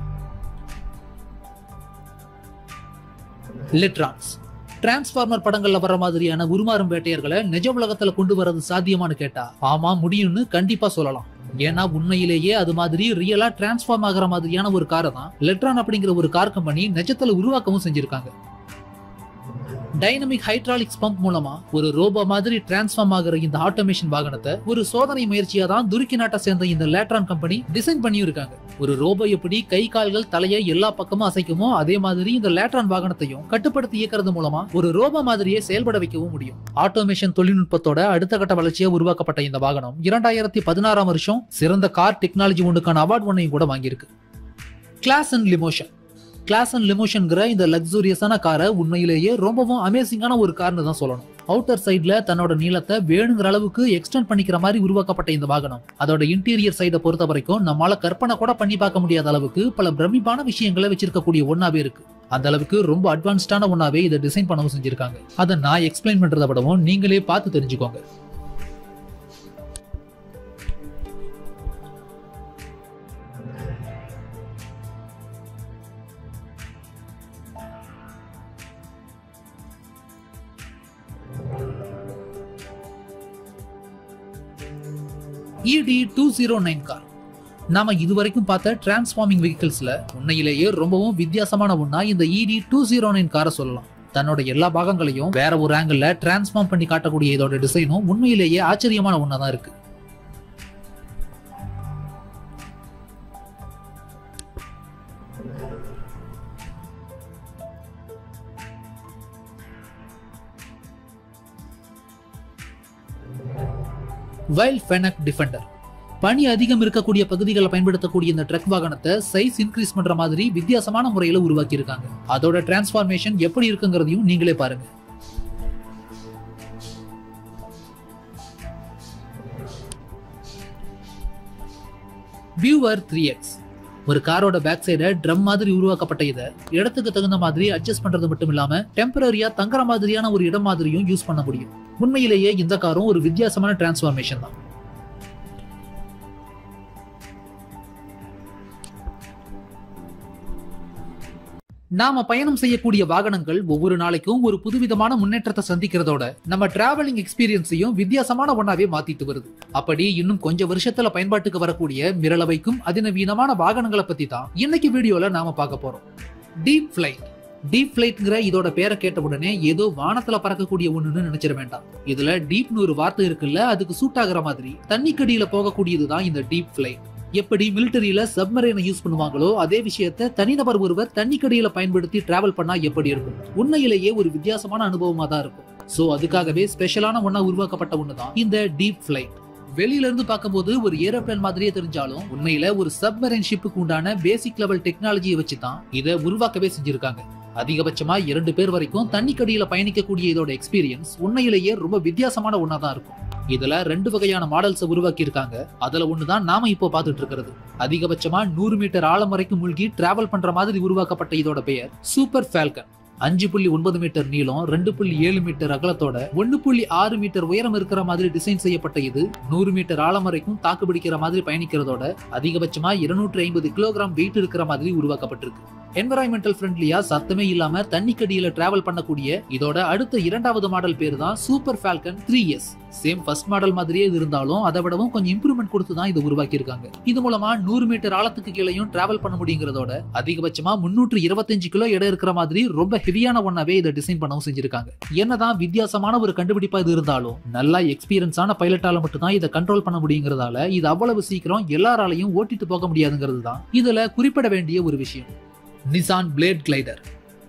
லிட்ரான்ஸ் டிரான்ஸ்ஃபார்மர் படங்கள்ல வர மாதிரியான உருமாறும் வேட்டையர்களை நிஜ உலகத்துல கொண்டு வரது சாத்தியமான்னு கேட்டா ஆமா முடியும்னு கண்டிப்பா சொல்லலாம் ஏன்னா உண்மையிலேயே அது மாதிரி ரியலா டிரான்ஸ்ஃபார்ம் ஆகிற மாதிரியான ஒரு காரை தான் லெட்ரான் அப்படிங்கிற ஒரு கார் கம்பெனி நிஜத்துல உருவாக்கவும் செஞ்சிருக்காங்க டைனமிக் ஹைட்ராலிக்ஸ் பம்ப் மூலமா ஒரு ரோபோ மாதிரி டிரான்ஸ்ஃபார்ம் ஆகிற இந்த ஆட்டோமேஷன் வாகனத்தை ஒரு சோதனை முயற்சியா தான் துருக்கி நாட்டை சேர்ந்த இந்த லேட்ரான் கம்பெனி டிசைன் பண்ணியும் இருக்காங்க ஒரு ரோபோ எப்படி கை கால்கள் தலையை எல்லா பக்கமும் அசைக்குமோ அதே மாதிரி இந்த லேட்ரான் வாகனத்தையும் கட்டுப்படுத்தி இயக்கிறது மூலமா ஒரு ரோபோ மாதிரியே செயல்பட வைக்கவும் முடியும் ஆட்டோமேஷன் தொழில்நுட்பத்தோட அடுத்த கட்ட வளர்ச்சியா உருவாக்கப்பட்ட இந்த வாகனம் இரண்டாயிரத்தி பதினாறாம் வருஷம் சிறந்த கார் டெக்னாலஜி ஒன்றுக்கான அவார்ட் ஒன்னையும் கூட வாங்கியிருக்கு class and limousine class and லிமோஷன்கிற இந்த லக்ஸூரியஸான காரை உண்மையிலேயே ரொம்பவும் அமேசிங்கான ஒரு கார்னு தான் சொல்லணும் அவுட்டர் சைட்ல தன்னோட நீளத்தை வேணுங்கிற அளவுக்கு எக்ஸ்டெண்ட் பண்ணிக்கிற மாதிரி உருவாக்கப்பட்ட இந்த வாகனம் அதோட இன்டீரியர் சைடை பொறுத்த வரைக்கும் நம்மளால கற்பனை கூட பண்ணி பார்க்க முடியாத அளவுக்கு பல பிரமிப்பான விஷயங்களை வச்சிருக்கக்கூடிய ஒன்னாவே இருக்கு அந்த அளவுக்கு ரொம்ப அட்வான்ஸ்டான ஒன்னாவே இதை டிசைன் பண்ணவும் செஞ்சிருக்காங்க அதை நான் எக்ஸ்பிளைன் பண்றதை விடவும் நீங்களே பார்த்து தெரிஞ்சுக்கோங்க இடி டூ ஜீரோ நைன் கார் நாம இதுவரைக்கும் பார்த்த டிரான்ஸ்ஃபார்மிங் வெஹிக்கிள்ஸ்ல உண்மையிலேயே ரொம்பவும் வித்தியாசமான ஒண்ணா இந்த இடி டூ ஜீரோ நைன் காரை சொல்லலாம் தன்னோட எல்லா பாகங்களையும் வேற ஒரு ஆங்கிள் டிரான்ஸ்ஃபார்ம் பண்ணி காட்டக்கூடிய இதோட டிசைனும் உண்மையிலேயே ஆச்சரியமான ஒண்ணா தான் இருக்கு வைல்ட் ஃபெனக் டிஃபெண்டர் பனி அதிகம் இருக்கக்கூடிய பகுதிகளை பயன்படுத்தக்கூடிய இந்த ட்ரக் வாகனத்தை சைஸ் இன்க்ரீஸ் பண்ற மாதிரி வித்தியாசமான முறையில உருவாக்கி இருக்காங்க அதோட டிரான்ஸ்ஃபார்மேஷன் எப்படி இருக்குங்கிறதையும் நீங்களே பாருங்க வியூவர் த்ரீ எக்ஸ் ஒரு காரோட பேக் சைட ட்ரம் மாதிரி உருவாக்கப்பட்ட இதை இடத்துக்கு தகுந்த மாதிரி அட்ஜஸ்ட் பண்றது மட்டும் இல்லாம டெம்பரரியா தங்குற மாதிரியான ஒரு இடம் மாதிரியும் யூஸ் பண்ண முடியும் உண்மையிலேயே இந்த காரும் ஒரு வித்தியாசமான டிரான்ஸ்ஃபார்மேஷன் தான் நாம பயணம் செய்யக்கூடிய வாகனங்கள் ஒவ்வொரு நாளைக்கும் ஒரு புதுவிதமான முன்னேற்றத்தை சந்திக்கிறதோட நம்ம டிராவலிங் எக்ஸ்பீரியன்ஸையும் வித்தியாசமான ஒன்னாவே மாத்திட்டு வருது அப்படி இன்னும் கொஞ்ச வருஷத்துல பயன்பாட்டுக்கு வரக்கூடிய மிரள வைக்கும் அதிநவீனமான வாகனங்களை பத்தி தான் இன்னைக்கு வீடியோல நாம பார்க்க போறோம் டீப் ஃபிளைட் டீப் ஃபிளைட்ங்கிற இதோட பேரை கேட்ட உடனே ஏதோ வானத்துல பறக்கக்கூடிய ஒண்ணுன்னு நினைச்சிட வேண்டாம் இதுல டீப்னு ஒரு வார்த்தை இருக்குல்ல அதுக்கு சூட் ஆகுற மாதிரி தண்ணிக்கடியில போகக்கூடியதுதான் இந்த டீப் ஃபிளைட் எப்படி மிலிட்டரியில சப்மரைனை யூஸ் பண்ணுவாங்களோ அதே விஷயத்த தனிநபர் ஒருவர் தண்ணிக்கடியில பயன்படுத்தி டிராவல் பண்ணா எப்படி இருக்கும் உண்மையிலேயே ஒரு வித்தியாசமான அனுபவமா தான் இருக்கும் சோ அதுக்காகவே ஸ்பெஷலான ஒண்ணா உருவாக்கப்பட்ட ஒண்ணுதான் இந்த டீப் ஃபிளைட் வெளியில இருந்து பார்க்கும்போது ஒரு ஏரோப்ளேன் மாதிரியே தெரிஞ்சாலும் உண்மையில ஒரு சப்மரைன் ஷிப்புக்கு உண்டான பேசிக் லெவல் டெக்னாலஜியை வச்சு தான் இதை உருவாக்கவே செஞ்சிருக்காங்க அதிகபட்சமா இரண்டு பேர் வரைக்கும் தண்ணிக்கடியில பயணிக்கக்கூடிய இதோட எக்ஸ்பீரியன்ஸ் உண்மையிலேயே ரொம்ப வித்தியாசமான ஒண்ணா தான் இருக்கும் இதுல ரெண்டு வகையான மாடல்ஸ் உருவாக்கி இருக்காங்க அதுல ஒண்ணுதான் நாம இப்போ பார்த்துட்டு இருக்கிறது அதிகபட்சமா நூறு மீட்டர் ஆழம் வரைக்கும் மூழ்கி டிராவல் பண்ற மாதிரி உருவாக்கப்பட்ட இதோட பெயர் சூப்பர் ஃபால்கன் அஞ்சு புள்ளி ஒன்பது மீட்டர் நீளம் ரெண்டு புள்ளி ஏழு மீட்டர் அகலத்தோட ஒன்னு புள்ளி ஆறு மீட்டர் உயரம் இருக்கிற மாதிரி டிசைன் செய்யப்பட்ட இது நூறு மீட்டர் ஆழம் வரைக்கும் தாக்கு பிடிக்கிற மாதிரி பயணிக்கிறதோட அதிகபட்சமா இருநூற்றி ஐம்பது கிலோகிராம் வெயிட் இருக்கிற மாதிரி உருவாக்கப்பட்டிருக்கு என்வரான்மெண்டல் ஃப்ரெண்ட்லியா சத்தமே இல்லாம தண்ணிக்கடியில டிராவல் பண்ணக்கூடிய இதோட அடுத்த இரண்டாவது மாடல் பேர் தான் super Falcon three S same first model மாதிரியே இது இருந்தாலும் அதை விடவும் கொஞ்சம் இம்ப்ரூவ்மெண்ட் கொடுத்து தான் இது உருவாக்கி இருக்காங்க இது மூலமா நூறு மீட்டர் ஆழத்துக்கு கீழேயும் டிராவல் பண்ண முடியுங்கிறதோட அதிகபட்சமா முன்னூற்று இருபத்தஞ்சு கிலோ எடை இருக்கிற மாதிரி ரொம்ப ஹெவியான ஒன்னாவே இதை டிசைன் பண்ணவும் செஞ்சிருக்காங்க என்னதான் வித்தியாசமான ஒரு கண்டுபிடிப்பா இது இருந்தாலும் நல்லா எக்ஸ்பீரியன்ஸான பைலட்டால மட்டும் தான் இதை கண்ட்ரோல் பண்ண முடியுங்கிறதால இது அவ்வளவு சீக்கிரம் எல்லாராலையும் ஓட்டிட்டு போக முடியாதுங்கிறது தான் இதுல குறிப்பிட வேண்டிய ஒரு விஷயம் நிசான் பிளேட் கிளைடர்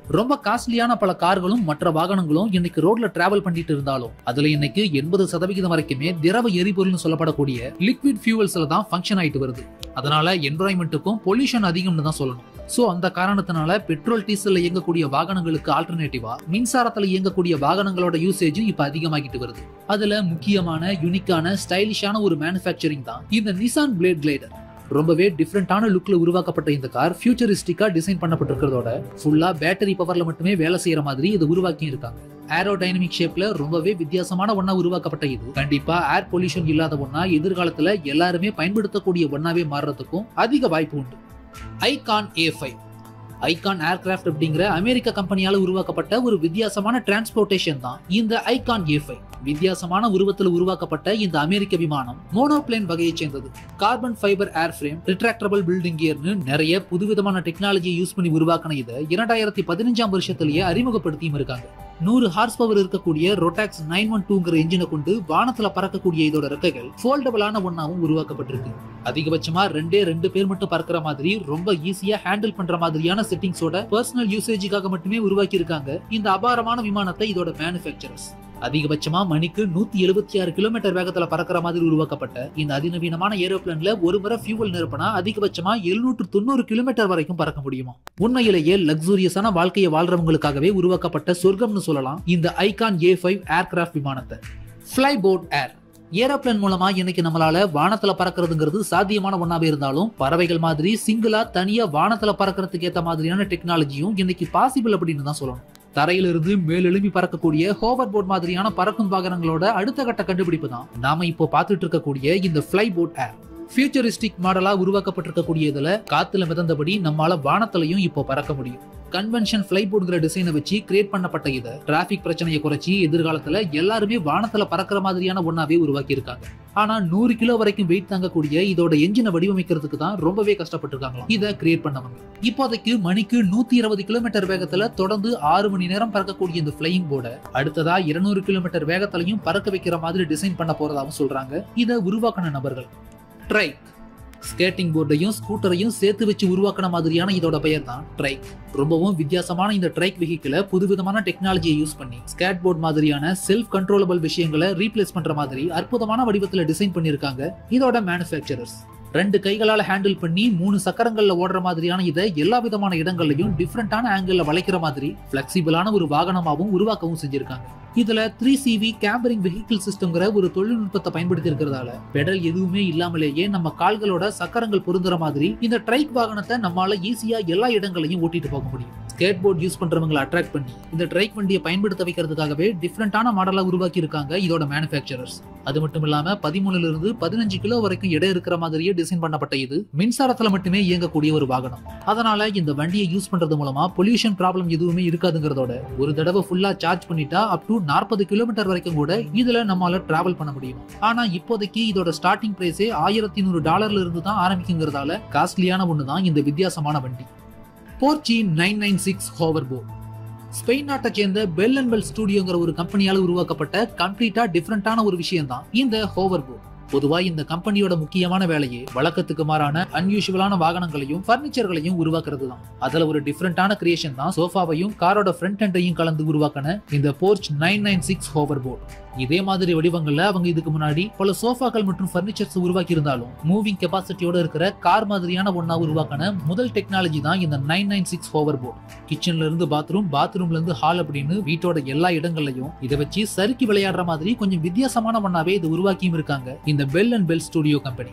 ரொம்ப காஸ்ட்லியான பல கார்களும் மற்ற வாகனங்களும் இன்னைக்கு ரோட்ல டிராவல் பண்ணிட்டு இருந்தாலும் அதுல இன்னைக்கு எண்பது சதவிகிதம் வரைக்குமே திரவ எரிபொருள்னு சொல்லப்படக்கூடிய லிக்விட் ஃபியூவல்ஸ்ல தான் ஃபங்க்ஷன் ஆயிட்டு வருது அதனால என்வரான்மெண்ட்டுக்கும் பொல்யூஷன் அதிகம்னு தான் சொல்லணும் சோ அந்த காரணத்தினால பெட்ரோல் டீசல்ல இயங்கக்கூடிய வாகனங்களுக்கு ஆல்டர்னேட்டிவா மின்சாரத்துல இயங்கக்கூடிய வாகனங்களோட யூசேஜும் இப்ப அதிகமாகிட்டு வருது அதுல முக்கியமான யுனிக்கான ஸ்டைலிஷான ஒரு மேனுஃபேக்சரிங் தான் இந்த நிசான் பிளேட் கிளைடர் ரொம்பவே டிஃப்ரெண்டான லுக்ல உருவாக்கப்பட்ட இந்த கார் ஃபியூச்சரிஸ்டிக்கா டிசைன் பண்ணப்பட்டிருக்கிறதோட ஃபுல்லா பேட்டரி பவர்ல மட்டுமே வேலை செய்யற மாதிரி இது உருவாக்கி இருக்காங்க ஏரோ டைனமிக் ஷேப்ல ரொம்பவே வித்தியாசமான ஒண்ணா உருவாக்கப்பட்ட இது கண்டிப்பா ஏர் பொல்யூஷன் இல்லாத ஒண்ணா எதிர்காலத்துல எல்லாருமே பயன்படுத்தக்கூடிய ஒண்ணாவே மாறுறதுக்கும் அதிக வாய்ப்பு உண்டு Icon A five Icon aircraft அப்படிங்கிற அமெரிக்க கம்பெனியால உருவாக்கப்பட்ட ஒரு வித்தியாசமான டிரான்ஸ்போர்ட்டேஷன் தான் இந்த ஐகான் ஏ ஃபைவ் வித்தியாசமான உருவத்தில் உருவாக்கப்பட்ட இந்த அமெரிக்க விமானம் மோனோபிளேன் வகையை சேர்ந்தது carbon fibre air frame retractable building கியர்னு நிறைய புதுவிதமான டெக்னாலஜியை யூஸ் பண்ணி உருவாக்கின இதை இரண்டாயிரத்தி பதினஞ்சாம் வருஷத்திலேயே அறிமுகப்படுத்தியும் இருக்காங்க நூறு ஹார்ஸ் பவர் இருக்கக்கூடிய ரொட்டாக்ஸ் நைன் ஒன் டூங்கிற என்ஜினை கொண்டு வானத்துல பறக்கக்கூடிய இதோட ரெக்கைகள் ஃபோல்டபிளான ஒன்னாவும் உருவாக்கப்பட்டிருக்கு அதிகபட்சமா ரெண்டே ரெண்டு பேர் மட்டும் பறக்கிற மாதிரி ரொம்ப ஈஸியா ஹேண்டில் பண்ற மாதிரியான செட்டிங்ஸோட பர்சனல் யூசேஜுக்காக மட்டுமே உருவாக்கி இருக்காங்க இந்த அபாரமான விமானத்தை இதோட மேனுஃபேக்சரர்ஸ் அதிகபட்சமா மணிக்கு நூத்தி எழுபத்தி ஆறு கிலோமீட்டர் வேகத்துல பறக்கிற மாதிரி உருவாக்கப்பட்ட இந்த அதிநவீனமான ஏரோப்ளேன்ல ஒரு முறை ஃபியூவல் நிரப்பினா அதிகபட்சமா எழுநூற்று தொண்ணூறு கிலோமீட்டர் வரைக்கும் பறக்க முடியுமா உண்மையிலேயே லக்ஸூரியஸான வாழ்க்கையை வாழ்றவங்களுக்காகவே உருவாக்கப்பட்ட சொர்க்கம்னு சொல்லலாம் இந்த ஐகான் ஏ ஃபைவ் ஏர்கிராஃப்ட் விமானத்தை ஃபிளை போட் ஏர் ஏரோப்ளேன் மூலமா இன்னைக்கு நம்மளால வானத்துல பறக்கிறதுங்கிறது சாத்தியமான ஒன்னாவே இருந்தாலும் பறவைகள் மாதிரி சிங்கிளா தனியா வானத்துல பறக்கிறதுக்கு ஏத்த மாதிரியான டெக்னாலஜியும் இன்னைக்கு பாசிபிள் அப்படின்னு தான் சொல்லணும் தரையிலிருந்து மேலெழும்பி பறக்கக்கூடிய ஹோவர் போட் மாதிரியான பறக்கும் வாகனங்களோட அடுத்த கட்ட கண்டுபிடிப்பு தான் நாம இப்போ பார்த்துட்டு இருக்கக்கூடிய இந்த ஃபிளை போட் ஏர் ஃபியூச்சரிஸ்டிக் மாடலா உருவாக்கப்பட்டிருக்கக்கூடிய இதுல காத்துல மிதந்தபடி நம்மால வானத்திலையும் இப்போ பறக்க முடியும் கன்வென்ஷன் ஃபிளை போர்டுங்கிற டிசைனை வச்சு கிரியேட் பண்ணப்பட்ட இதை டிராபிக் பிரச்சனையை குறைச்சி எதிர்காலத்துல எல்லாருமே வானத்துல பறக்கிற மாதிரியான ஒன்னாவே உருவாக்கி இருக்காங்க ஆனா நூறு கிலோ வரைக்கும் வெயிட் தாங்கக்கூடிய இதோட என்ஜினை வடிவமைக்கிறதுக்கு தான் ரொம்பவே கஷ்டப்பட்டிருக்காங்களாம் இதை கிரியேட் பண்ணவங்க இப்போதைக்கு மணிக்கு நூத்தி இருபது கிலோமீட்டர் வேகத்துல தொடர்ந்து ஆறு மணி நேரம் பறக்கக்கூடிய இந்த பிளையிங் போர்டை அடுத்ததா இருநூறு கிலோமீட்டர் வேகத்திலையும் பறக்க வைக்கிற மாதிரி டிசைன் பண்ண போறதாவும் சொல்றாங்க இதை உருவாக்கின நபர்கள் ட்ரைக் ஸ்கேட்டிங் போர்டையும் ஸ்கூட்டரையும் சேர்த்து வச்சு உருவாக்கின மாதிரியான இதோட பெயர் தான் ட்ரைக் ரொம்பவும் வித்தியாசமான இந்த ட்ரைக் வெஹிக்கிளை புதுவிதமான டெக்னாலஜியை யூஸ் பண்ணி ஸ்கேட் போர்ட் மாதிரியான செல்ஃப் கண்ட்ரோலபிள் விஷயங்களை ரீப்ளேஸ் பண்ற மாதிரி அற்புதமான வடிவத்துல டிசைன் பண்ணியிருக்காங்க இதோட மேனுஃபேக்சரர்ஸ் ரெண்டு கைகளால ஹேண்டில் பண்ணி மூணு சக்கரங்கள்ல ஓடுற மாதிரியான இதை எல்லா விதமான இடங்கள்லயும் டிஃப்ரெண்டான ஆங்கிள் வளைக்கிற மாதிரி பிளெக்சிபிளான ஒரு வாகனமாகவும் உருவாக்கவும் செஞ்சிருக்காங்க இதுல த்ரீ சிவி கேம்பரிங் வெஹிக்கிள் சிஸ்டம்ங்கிற ஒரு தொழில்நுட்பத்தை பயன்படுத்தி இருக்கிறதால பெடல் எதுவுமே இல்லாமலேயே நம்ம கால்களோட சக்கரங்கள் பொருந்துற மாதிரி இந்த ட்ரைக் வாகனத்தை நம்மால ஈஸியா எல்லா இடங்களையும் ஓட்டிட்டு போக முடியும் ஸ்கேட் போர்ட் யூஸ் பண்றவங்களை அட்ராக்ட் பண்ணி இந்த ட்ரைக் வண்டியை பயன்படுத்த வைக்கிறதுக்காகவே டிஃப்ரெண்டான மாடலா உருவாக்கி இருக்காங்க இதோட மேனுஃபேக்சரர்ஸ் அது மட்டும் இல்லாம பதிமூணுல இருந்து பதினஞ்சு கிலோ வரைக்கும் எடை இருக்கிற மாதிரியே டிசைன் பண்ணப்பட்ட இது மின்சாரத்துல மட்டுமே இயங்கக்கூடிய ஒரு வாகனம் அதனால இந்த வண்டியை யூஸ் பண்றது மூலமா பொல்யூஷன் ப்ராப்ளம் எதுவுமே இருக்காதுங்கிறதோட ஒரு தடவை ஃபுல்லா சார்ஜ் பண்ணிட்டா அப் டு நாற்பது கிலோமீட்டர் வரைக்கும் கூட இதுல நம்மளால டிராவல் பண்ண முடியும் ஆனா இப்போதைக்கு இதோட ஸ்டார்டிங் பிரைஸே ஆயிரத்தி நூறு டாலர்ல இருந்து தான் ஆரம்பிக்குங்கிறதால காஸ்ட்லியான ஒன்று தான் இந்த வித்தியாசமான வண்டி Porsche nine nine six hoverboard Spain நாட்டை சேர்ந்த பெல் அண்ட் பெல் ஸ்டுடியோங்கிற ஒரு கம்பெனியால உருவாக்கப்பட்ட கம்ப்ளீட்டா டிஃப்ரெண்டான ஒரு விஷயம் தான் இந்த ஹோவர் போர்ட் பொதுவா இந்த கம்பெனியோட முக்கியமான வேலையே வழக்கத்துக்கு மாறான அன்யூஷுவலான வாகனங்களையும் பர்னிச்சர்களையும் உருவாக்குறது தான் அதுல ஒரு டிஃப்ரெண்டான கிரியேஷன் தான் சோஃபாவையும் காரோட ஃப்ரண்ட் எண்டையும் கலந்து உருவாக்கின இந்த Porsche nine nine six hoverboard இதே மாதிரி வடிவங்கள்ல அவங்க இதுக்கு முன்னாடி பல சோஃபாக்கள் மற்றும் பர்னிச்சர்ஸ் உருவாக்கி இருந்தாலும் மூவிங் கெபாசிட்டியோட இருக்கிற கார் மாதிரியான ஒன்னா உருவாக்கின முதல் டெக்னாலஜி தான் இந்த nine nine six hoverboard கிச்சன்ல இருந்து பாத்ரூம் பாத்ரூம்ல இருந்து ஹால் அப்படின்னு வீட்டோட எல்லா இடங்கள்லயும் இதை வச்சு சறுக்கி விளையாடுற மாதிரி கொஞ்சம் வித்தியாசமான ஒன்னாவே இது உருவாக்கியும் இருக்காங்க இந்த Bel and Bel studio company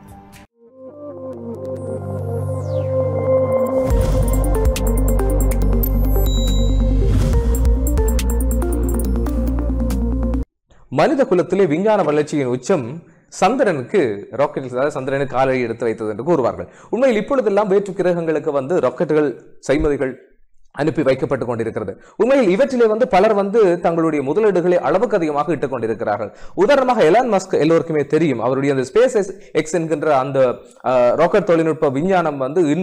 மனித குலத்திலே விஞ்ஞான வளர்ச்சியின் உச்சம் சந்திரனுக்கு ராக்கெட் அதாவது சந்திரனுக்கு காலை எடுத்து வைத்தது என்று கூறுவார்கள் உண்மையில் இப்பொழுதெல்லாம் வேற்று கிரகங்களுக்கு வந்து ராக்கெட்டுகள் செய்மதிகள் அனுப்பி வைக்கப்பட்டு கொண்டிருக்கிறது உண்மையில் இவற்றிலே வந்து பலர் வந்து தங்களுடைய முதலீடுகளை அளவுக்கு அதிகமாக இட்டுக் கொண்டிருக்கிறார்கள் உதாரணமாக எலான் மஸ்க் எல்லோருக்குமே தெரியும் அவருடைய அந்த ஸ்பேஸ் எக்ஸ் என்கின்ற அந்த ராக்கெட் தொழில்நுட்ப விஞ்ஞானம் வந்து இன்று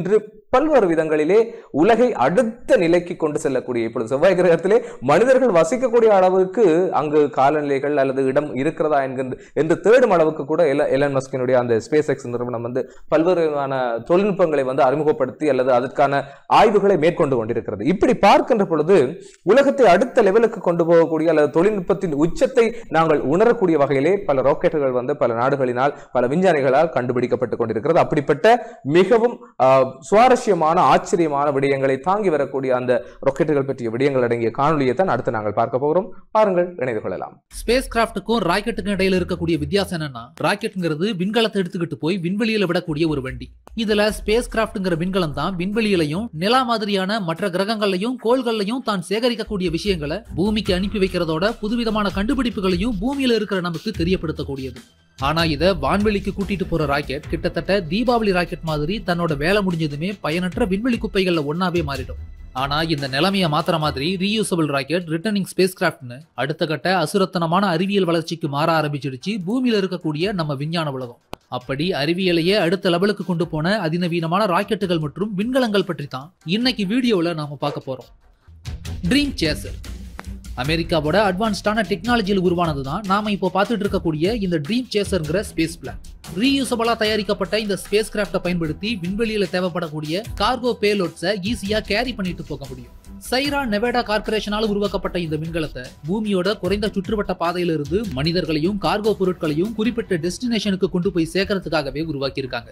பல்வேறு விதங்களிலே உலகை அடுத்த நிலைக்கு கொண்டு செல்லக்கூடிய இப்பொழுது செவ்வாய் கிரகத்திலே மனிதர்கள் வசிக்கக்கூடிய அளவுக்கு அங்கு காலநிலைகள் அல்லது இடம் இருக்கிறதா என்கின்ற என்று தேடும் அளவுக்கு கூட எல எலன் மஸ்கினுடைய அந்த ஸ்பேஸ் எக்ஸ் நிறுவனம் வந்து பல்வேறு விதமான தொழில்நுட்பங்களை வந்து அறிமுகப்படுத்தி அல்லது அதற்கான ஆய்வுகளை மேற்கொண்டு கொண்டிருக்கிறது இப்படி பார்க்கின்ற பொழுது உலகத்தை அடுத்த லெவலுக்கு கொண்டு போகக்கூடிய அல்லது தொழில்நுட்பத்தின் உச்சத்தை நாங்கள் உணரக்கூடிய வகையிலே பல ராக்கெட்டுகள் வந்து பல நாடுகளினால் பல விஞ்ஞானிகளால் கண்டுபிடிக்கப்பட்டு கொண்டிருக்கிறது அப்படிப்பட்ட மிகவும் ஆஹ், சுவாரஸ்யமான ஆச்சரியமான விடயங்களை தாங்கி வரக்கூடிய அந்த ராக்கெட்டுகள் பற்றிய விடயங்கள் அடங்கிய காணொலியை தான் அடுத்து நாங்கள் பார்க்க போகிறோம் பாருங்கள் இணைந்து கொள்ளலாம் ஸ்பேஸ் கிராஃப்ட்டுக்கும் ராக்கெட்டுக்கும் இடையில இருக்கக்கூடிய வித்தியாசம் என்னன்னா ராக்கெட்டுங்கிறது விண்கலத்தை எடுத்துக்கிட்டு போய் விண்வெளியில விடக்கூடிய ஒரு வண்டி இதுல ஸ்பேஸ் கிராஃப்ட்ங்கிற விண்கலம் தான் விண்வெளியிலையும் நிலா மாதிரியான மற்ற கிரகங்கள்லையும் கோள்கள்லையும் தான் சேகரிக்கக்கூடிய விஷயங்களை பூமிக்கு அனுப்பி வைக்கிறதோட புதுவிதமான கண்டுபிடிப்புகளையும் பூமியில இருக்கிற நமக்கு தெரியப்படுத்தக்கூடியது ஆனா இத வான்வெளிக்கு கூட்டிட்டு போற ராக்கெட் கிட்டத்தட்ட தீபாவளி ராக்கெட் மாதிரி தன்னோட வேலை முடிஞ்சதுமே பயனற்ற விண்வெளி குப்பைகள்ல ஒன்னாவே மாறிடும் ஆனா இந்த நிலைமையை மாத்திர மாதிரி ரீயூசபிள் ராக்கெட் ரிட்டர்னிங் ஸ்பேஸ் கிராஃப்ட்னு அடுத்த கட்ட அசுரத்தனமான அறிவியல் வளர்ச்சிக்கு மாற ஆரம்பிச்சிடுச்சு பூமியில இருக்கக்கூடிய நம்ம விஞ்ஞான உலகம் அப்படி அறிவியலையே அடுத்த லெவலுக்கு கொண்டு போன அதிநவீனமான ராக்கெட்டுகள் மற்றும் விண்கலங்கள் பற்றி தான் இன்னைக்கு வீடியோல நாம பார்க்க போறோம் ட்ரீம் சேசர் அமெரிக்காவோட அட்வான்ஸ்டான டெக்னாலஜியில் உருவானது தான் நாம இப்போ பார்த்துட்டு இருக்கக்கூடிய இந்த ட்ரீம் சேசர்ங்கிற ஸ்பேஸ் பிளான் ரீயூசபிளா தயாரிக்கப்பட்ட இந்த ஸ்பேஸ் கிராஃப்டை பயன்படுத்தி விண்வெளியில தேவைப்படக்கூடிய கார்கோ பேலோட்ஸை ஈஸியா கேரி பண்ணிட்டு போக முடியும் சைரா நெவேடா கார்பரேஷனால உருவாக்கப்பட்ட இந்த விண்கலத்தை பூமியோட குறைந்த சுற்றுவட்ட பாதையில இருந்து மனிதர்களையும் கார்கோ பொருட்களையும் குறிப்பிட்ட டெஸ்டினேஷனுக்கு கொண்டு போய் சேர்க்கறதுக்காகவே உருவாக்கியிருக்காங்க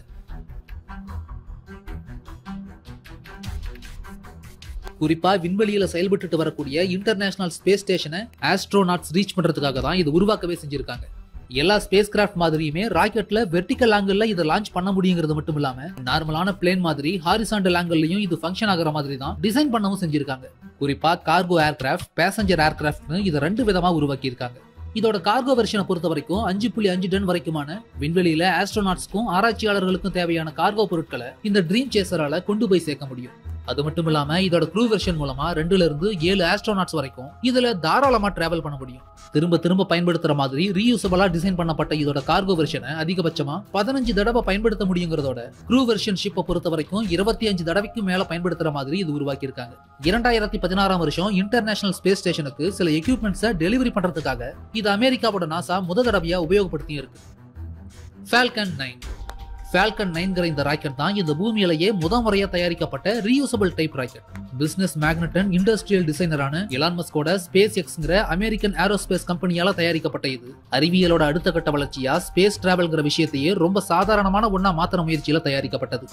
குறிப்பா விண்வெளியில செயல்பட்டுட்டு வரக்கூடிய இன்டர்நேஷனல் ஸ்பேஸ் ஸ்டேஷனை ஆஸ்ட்ரோநாட்ஸ் ரீச் பண்றதுக்காக தான் இது உருவாக்கவே செஞ்சிருக்காங்க எல்லா ஸ்பேஸ் கிராஃப்ட் மாதிரியுமே ராக்கெட்ல வெர்டிக்கல் ஆங்கிள் இதை லான்ச் பண்ண முடியுங்கிறது மட்டும் இல்லாம நார்மலான பிளேன் மாதிரி ஹாரிசாண்டல் ஆங்கிள்லயும் இது ஃபங்க்ஷன் ஆகுற மாதிரி தான் டிசைன் பண்ணவும் செஞ்சிருக்காங்க குறிப்பா கார்கோ ஏர்கிராஃப்ட் பேசஞ்சர் ஏர்கிராஃப்ட்னு இதை ரெண்டு விதமா உருவாக்கி இருக்காங்க இதோட கார்கோ வெர்ஷனை பொறுத்த வரைக்கும் அஞ்சு புள்ளி அஞ்சு டன் வரைக்குமான விண்வெளியில ஆஸ்ட்ரோநாட்ஸ்க்கும் ஆராய்ச்சியாளர்களுக்கும் தேவையான கார்கோ பொருட்களை இந்த ட்ரீம் சேசரால கொண்டு போய் சேர்க்க முடியும் அது மட்டும் இல்லாம இதோட க்ரூ வெர்ஷன் மூலமா ரெண்டுல இருந்து ஏழு ஆஸ்ட்ரோநாட்ஸ் வரைக்கும் இதுல தாராளமா டிராவல் பண்ண முடியும் திரும்ப திரும்ப பயன்படுத்துற மாதிரி ரீயூசபிளா டிசைன் பண்ணப்பட்ட இதோட கார்கோ வெர்ஷனை அதிகபட்சமா பதினஞ்சு தடவை பயன்படுத்த முடியுங்கிறதோட க்ரூ வெர்ஷன் ஷிப்பை பொறுத்த வரைக்கும் இருபத்தி அஞ்சு தடவைக்கும் மேல பயன்படுத்துற மாதிரி இது உருவாக்கியிருக்காங்க இரண்டாயிரத்தி பதினாறாம் வருஷம் இன்டர்நேஷனல் ஸ்பேஸ் ஸ்டேஷனுக்கு சில எக்யூப்மெண்ட்ஸை டெலிவரி பண்றதுக்காக இது அமெரிக்காவோட நாசா முத தடவையா உபயோகப்படுத்தி இருக்கு ஃபால்கன் நைன் ஃபால்கன் நைன்கிற இந்த ராக்கெட் தான் இந்த பூமியிலேயே முத முறையா தயாரிக்கப்பட்ட reusable type rocket business magnate and industrial டிசைனரான எலான் மஸ்கோட ஸ்பேஸ் எக்ஸ்ங்கிற அமெரிக்கன் ஏரோஸ்பேஸ் கம்பெனியால தயாரிக்கப்பட்ட இது அறிவியலோட அடுத்த கட்ட வளர்ச்சியா ஸ்பேஸ் டிராவல்ங்கிற விஷயத்தையே ரொம்ப சாதாரணமான ஒண்ணா மாத்திர முயற்சியில தயாரிக்கப்பட்டது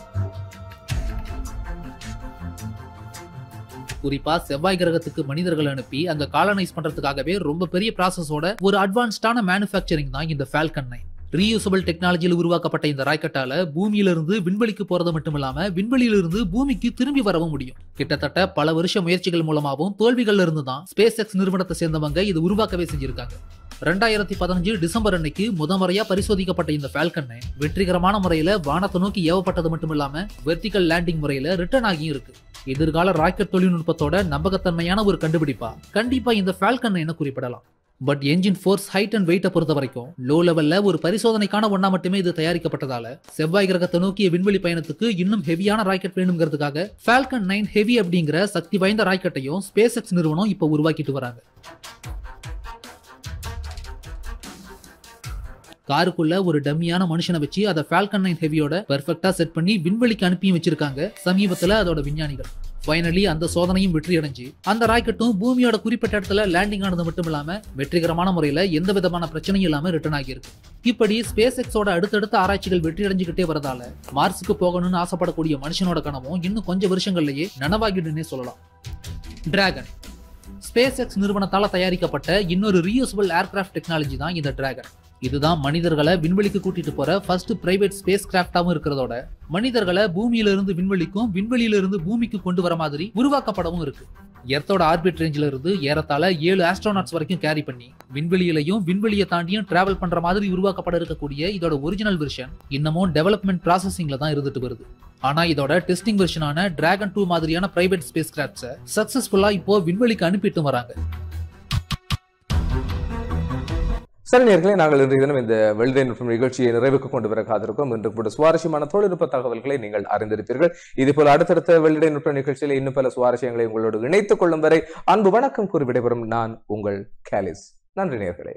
குறிப்பா செவ்வாய் கிரகத்துக்கு மனிதர்கள் அனுப்பி அங்க காலனைஸ் பண்றதுக்காகவே ரொம்ப பெரிய ப்ராசஸோட ஒரு அட்வான்ஸ்டான மேனுஃபேக்சரிங் தான் இந்த ஃபால்கன் நைன் ரீயூசபிள் டெக்னாலஜியில் உருவாக்கப்பட்ட இந்த ராக்கெட்டால பூமியிலிருந்து விண்வெளிக்கு போறது மட்டும் இல்லாம விண்வெளியிலிருந்து பூமிக்கு திரும்பி வரவும் முடியும் கிட்டத்தட்ட பல வருஷ முயற்சிகள் மூலமாகவும் தோல்விகள்ல இருந்து தான் ஸ்பேஸ் எக்ஸ் நிறுவனத்தை சேர்ந்தவங்க இது உருவாக்கவே செஞ்சிருக்காங்க ரெண்டாயிரத்தி பதினஞ்சு டிசம்பர் அன்னைக்கு முத முறையா பரிசோதிக்கப்பட்ட இந்த ஃபால்கன் வெற்றிகரமான முறையில வானத்தை நோக்கி ஏவப்பட்டது மட்டும் இல்லாம வெர்டிகல் லேண்டிங் முறையில ரிட்டர்ன் ஆகியும் இருக்கு எதிர்கால ராக்கெட் தொழில்நுட்பத்தோட நம்பகத்தன்மையான ஒரு கண்டுபிடிப்பா கண்டிப்பா இந்த ஃபால்கன் என குறிப்பிடலாம் but engine force height and வெயிட்டை பொறுத்த வரைக்கும் லோ லெவல்ல ஒரு பரிசோதனைக்கான ஒண்ணா மட்டுமே இது தயாரிக்கப்பட்டதால செவ்வாய் கிரகத்தை நோக்கிய விண்வெளி பயணத்துக்கு இன்னும் ஹெவியான ராக்கெட் வேணுங்கிறதுக்காக ஃபால்கன் நைன் ஹெவி அப்படிங்கிற சக்தி வாய்ந்த ராக்கெட்டையும் ஸ்பேஸ் எக்ஸ் நிறுவனம் இப்போ உருவாக்கிட்டு வராங்க காருக்குள்ள ஒரு டம்மியான மனுஷனை வச்சு அதை ஃபால்கன் நைன் ஹெவியோட பெர்ஃபெக்டா செட் பண்ணி விண்வெளிக்கு அனுப்பியும் வச்சிருக்காங்க சமீபத்துல அதோட விஞ்ஞானிகள் ஃபைனலி அந்த சோதனையும் வெற்றி அடைஞ்சு அந்த ராக்கெட்டும் பூமியோட குறிப்பிட்ட இடத்துல லேண்டிங் ஆனது மட்டும் இல்லாம வெற்றிகரமான முறையில எந்த விதமான பிரச்சனையும் இல்லாம ரிட்டர்ன் ஆகியிருக்கு இப்படி ஸ்பேஸ் எக்ஸோட அடுத்தடுத்த ஆராய்ச்சிகள் வெற்றி அடைஞ்சுக்கிட்டே வரதால மார்ஸுக்கு போகணும்னு ஆசைப்படக்கூடிய மனுஷனோட கனவும் இன்னும் கொஞ்சம் வருஷங்கள்லயே நனவாகிடுன்னே சொல்லலாம் டிராகன் ஸ்பேஸ் எக்ஸ் நிறுவனத்தால தயாரிக்கப்பட்ட இன்னொரு ரீயூசபிள் ஏர்கிராஃப்ட் டெக்னாலஜி தான் இந்த டிராகன் இதுதான் மனிதர்களை விண்வெளிக்கு கூட்டிட்டு போற ஃபர்ஸ்ட் பிரைவேட் ஸ்பேஸ் கிராஃப்டாவும் இருக்கிறதோட மனிதர்களை பூமியில இருந்து விண்வெளிக்கும் விண்வெளியில இருந்து பூமிக்கு கொண்டு வர மாதிரி உருவாக்கப்படவும் இருக்கு எர்த்தோட ஆர்பிட் ரேஞ்சில இருந்து ஏறத்தாழ ஏழு ஆஸ்ட்ரோநாட்ஸ் வரைக்கும் கேரி பண்ணி விண்வெளியிலையும் விண்வெளியை தாண்டியும் டிராவல் பண்ற மாதிரி உருவாக்கப்பட இருக்கக்கூடிய இதோட ஒரிஜினல் வெர்ஷன் இன்னமும் டெவலப்மெண்ட் ப்ராசஸிங்ல தான் இருந்துட்டு வருது ஆனா இதோட டெஸ்டிங் வெர்ஷனான டிராகன் டூ மாதிரியான பிரைவேட் ஸ்பேஸ் கிராஃப்ட்ஸை சக்சஸ்ஃபுல்லா இப்போ விண்வெளிக்கு அனுப்பிட்டு வராங்க சரி நேர்களே நாங்கள் இன்றைய தினம் இந்த வெள்ளை நுட்பம் நிகழ்ச்சியை நிறைவுக்கு கொண்டு வர காத்திருக்கோம் இன்று கூட சுவாரஸ்யமான தொழில்நுட்ப தகவல்களை நீங்கள் அறிந்திருப்பீர்கள் இதுபோல் அடுத்தடுத்த வெள்ளை நுட்ப நிகழ்ச்சியில் இன்னும் பல சுவாரஸ்யங்களை உங்களோடு இணைத்துக் கொள்ளும் வரை அன்பு வணக்கம் கூறி விடைபெறும் நான் உங்கள் கேலிஸ் நன்றி நேர்களே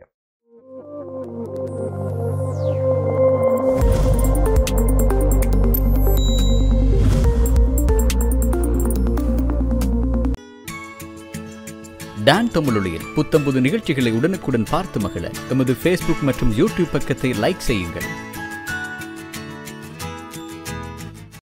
டான் தமிழொலியில் புத்தம்புது நிகழ்ச்சிகளை உடனுக்குடன் பார்த்து மகிழ எமது ஃபேஸ்புக் மற்றும் யூடியூப் பக்கத்தை லைக் செய்யுங்கள்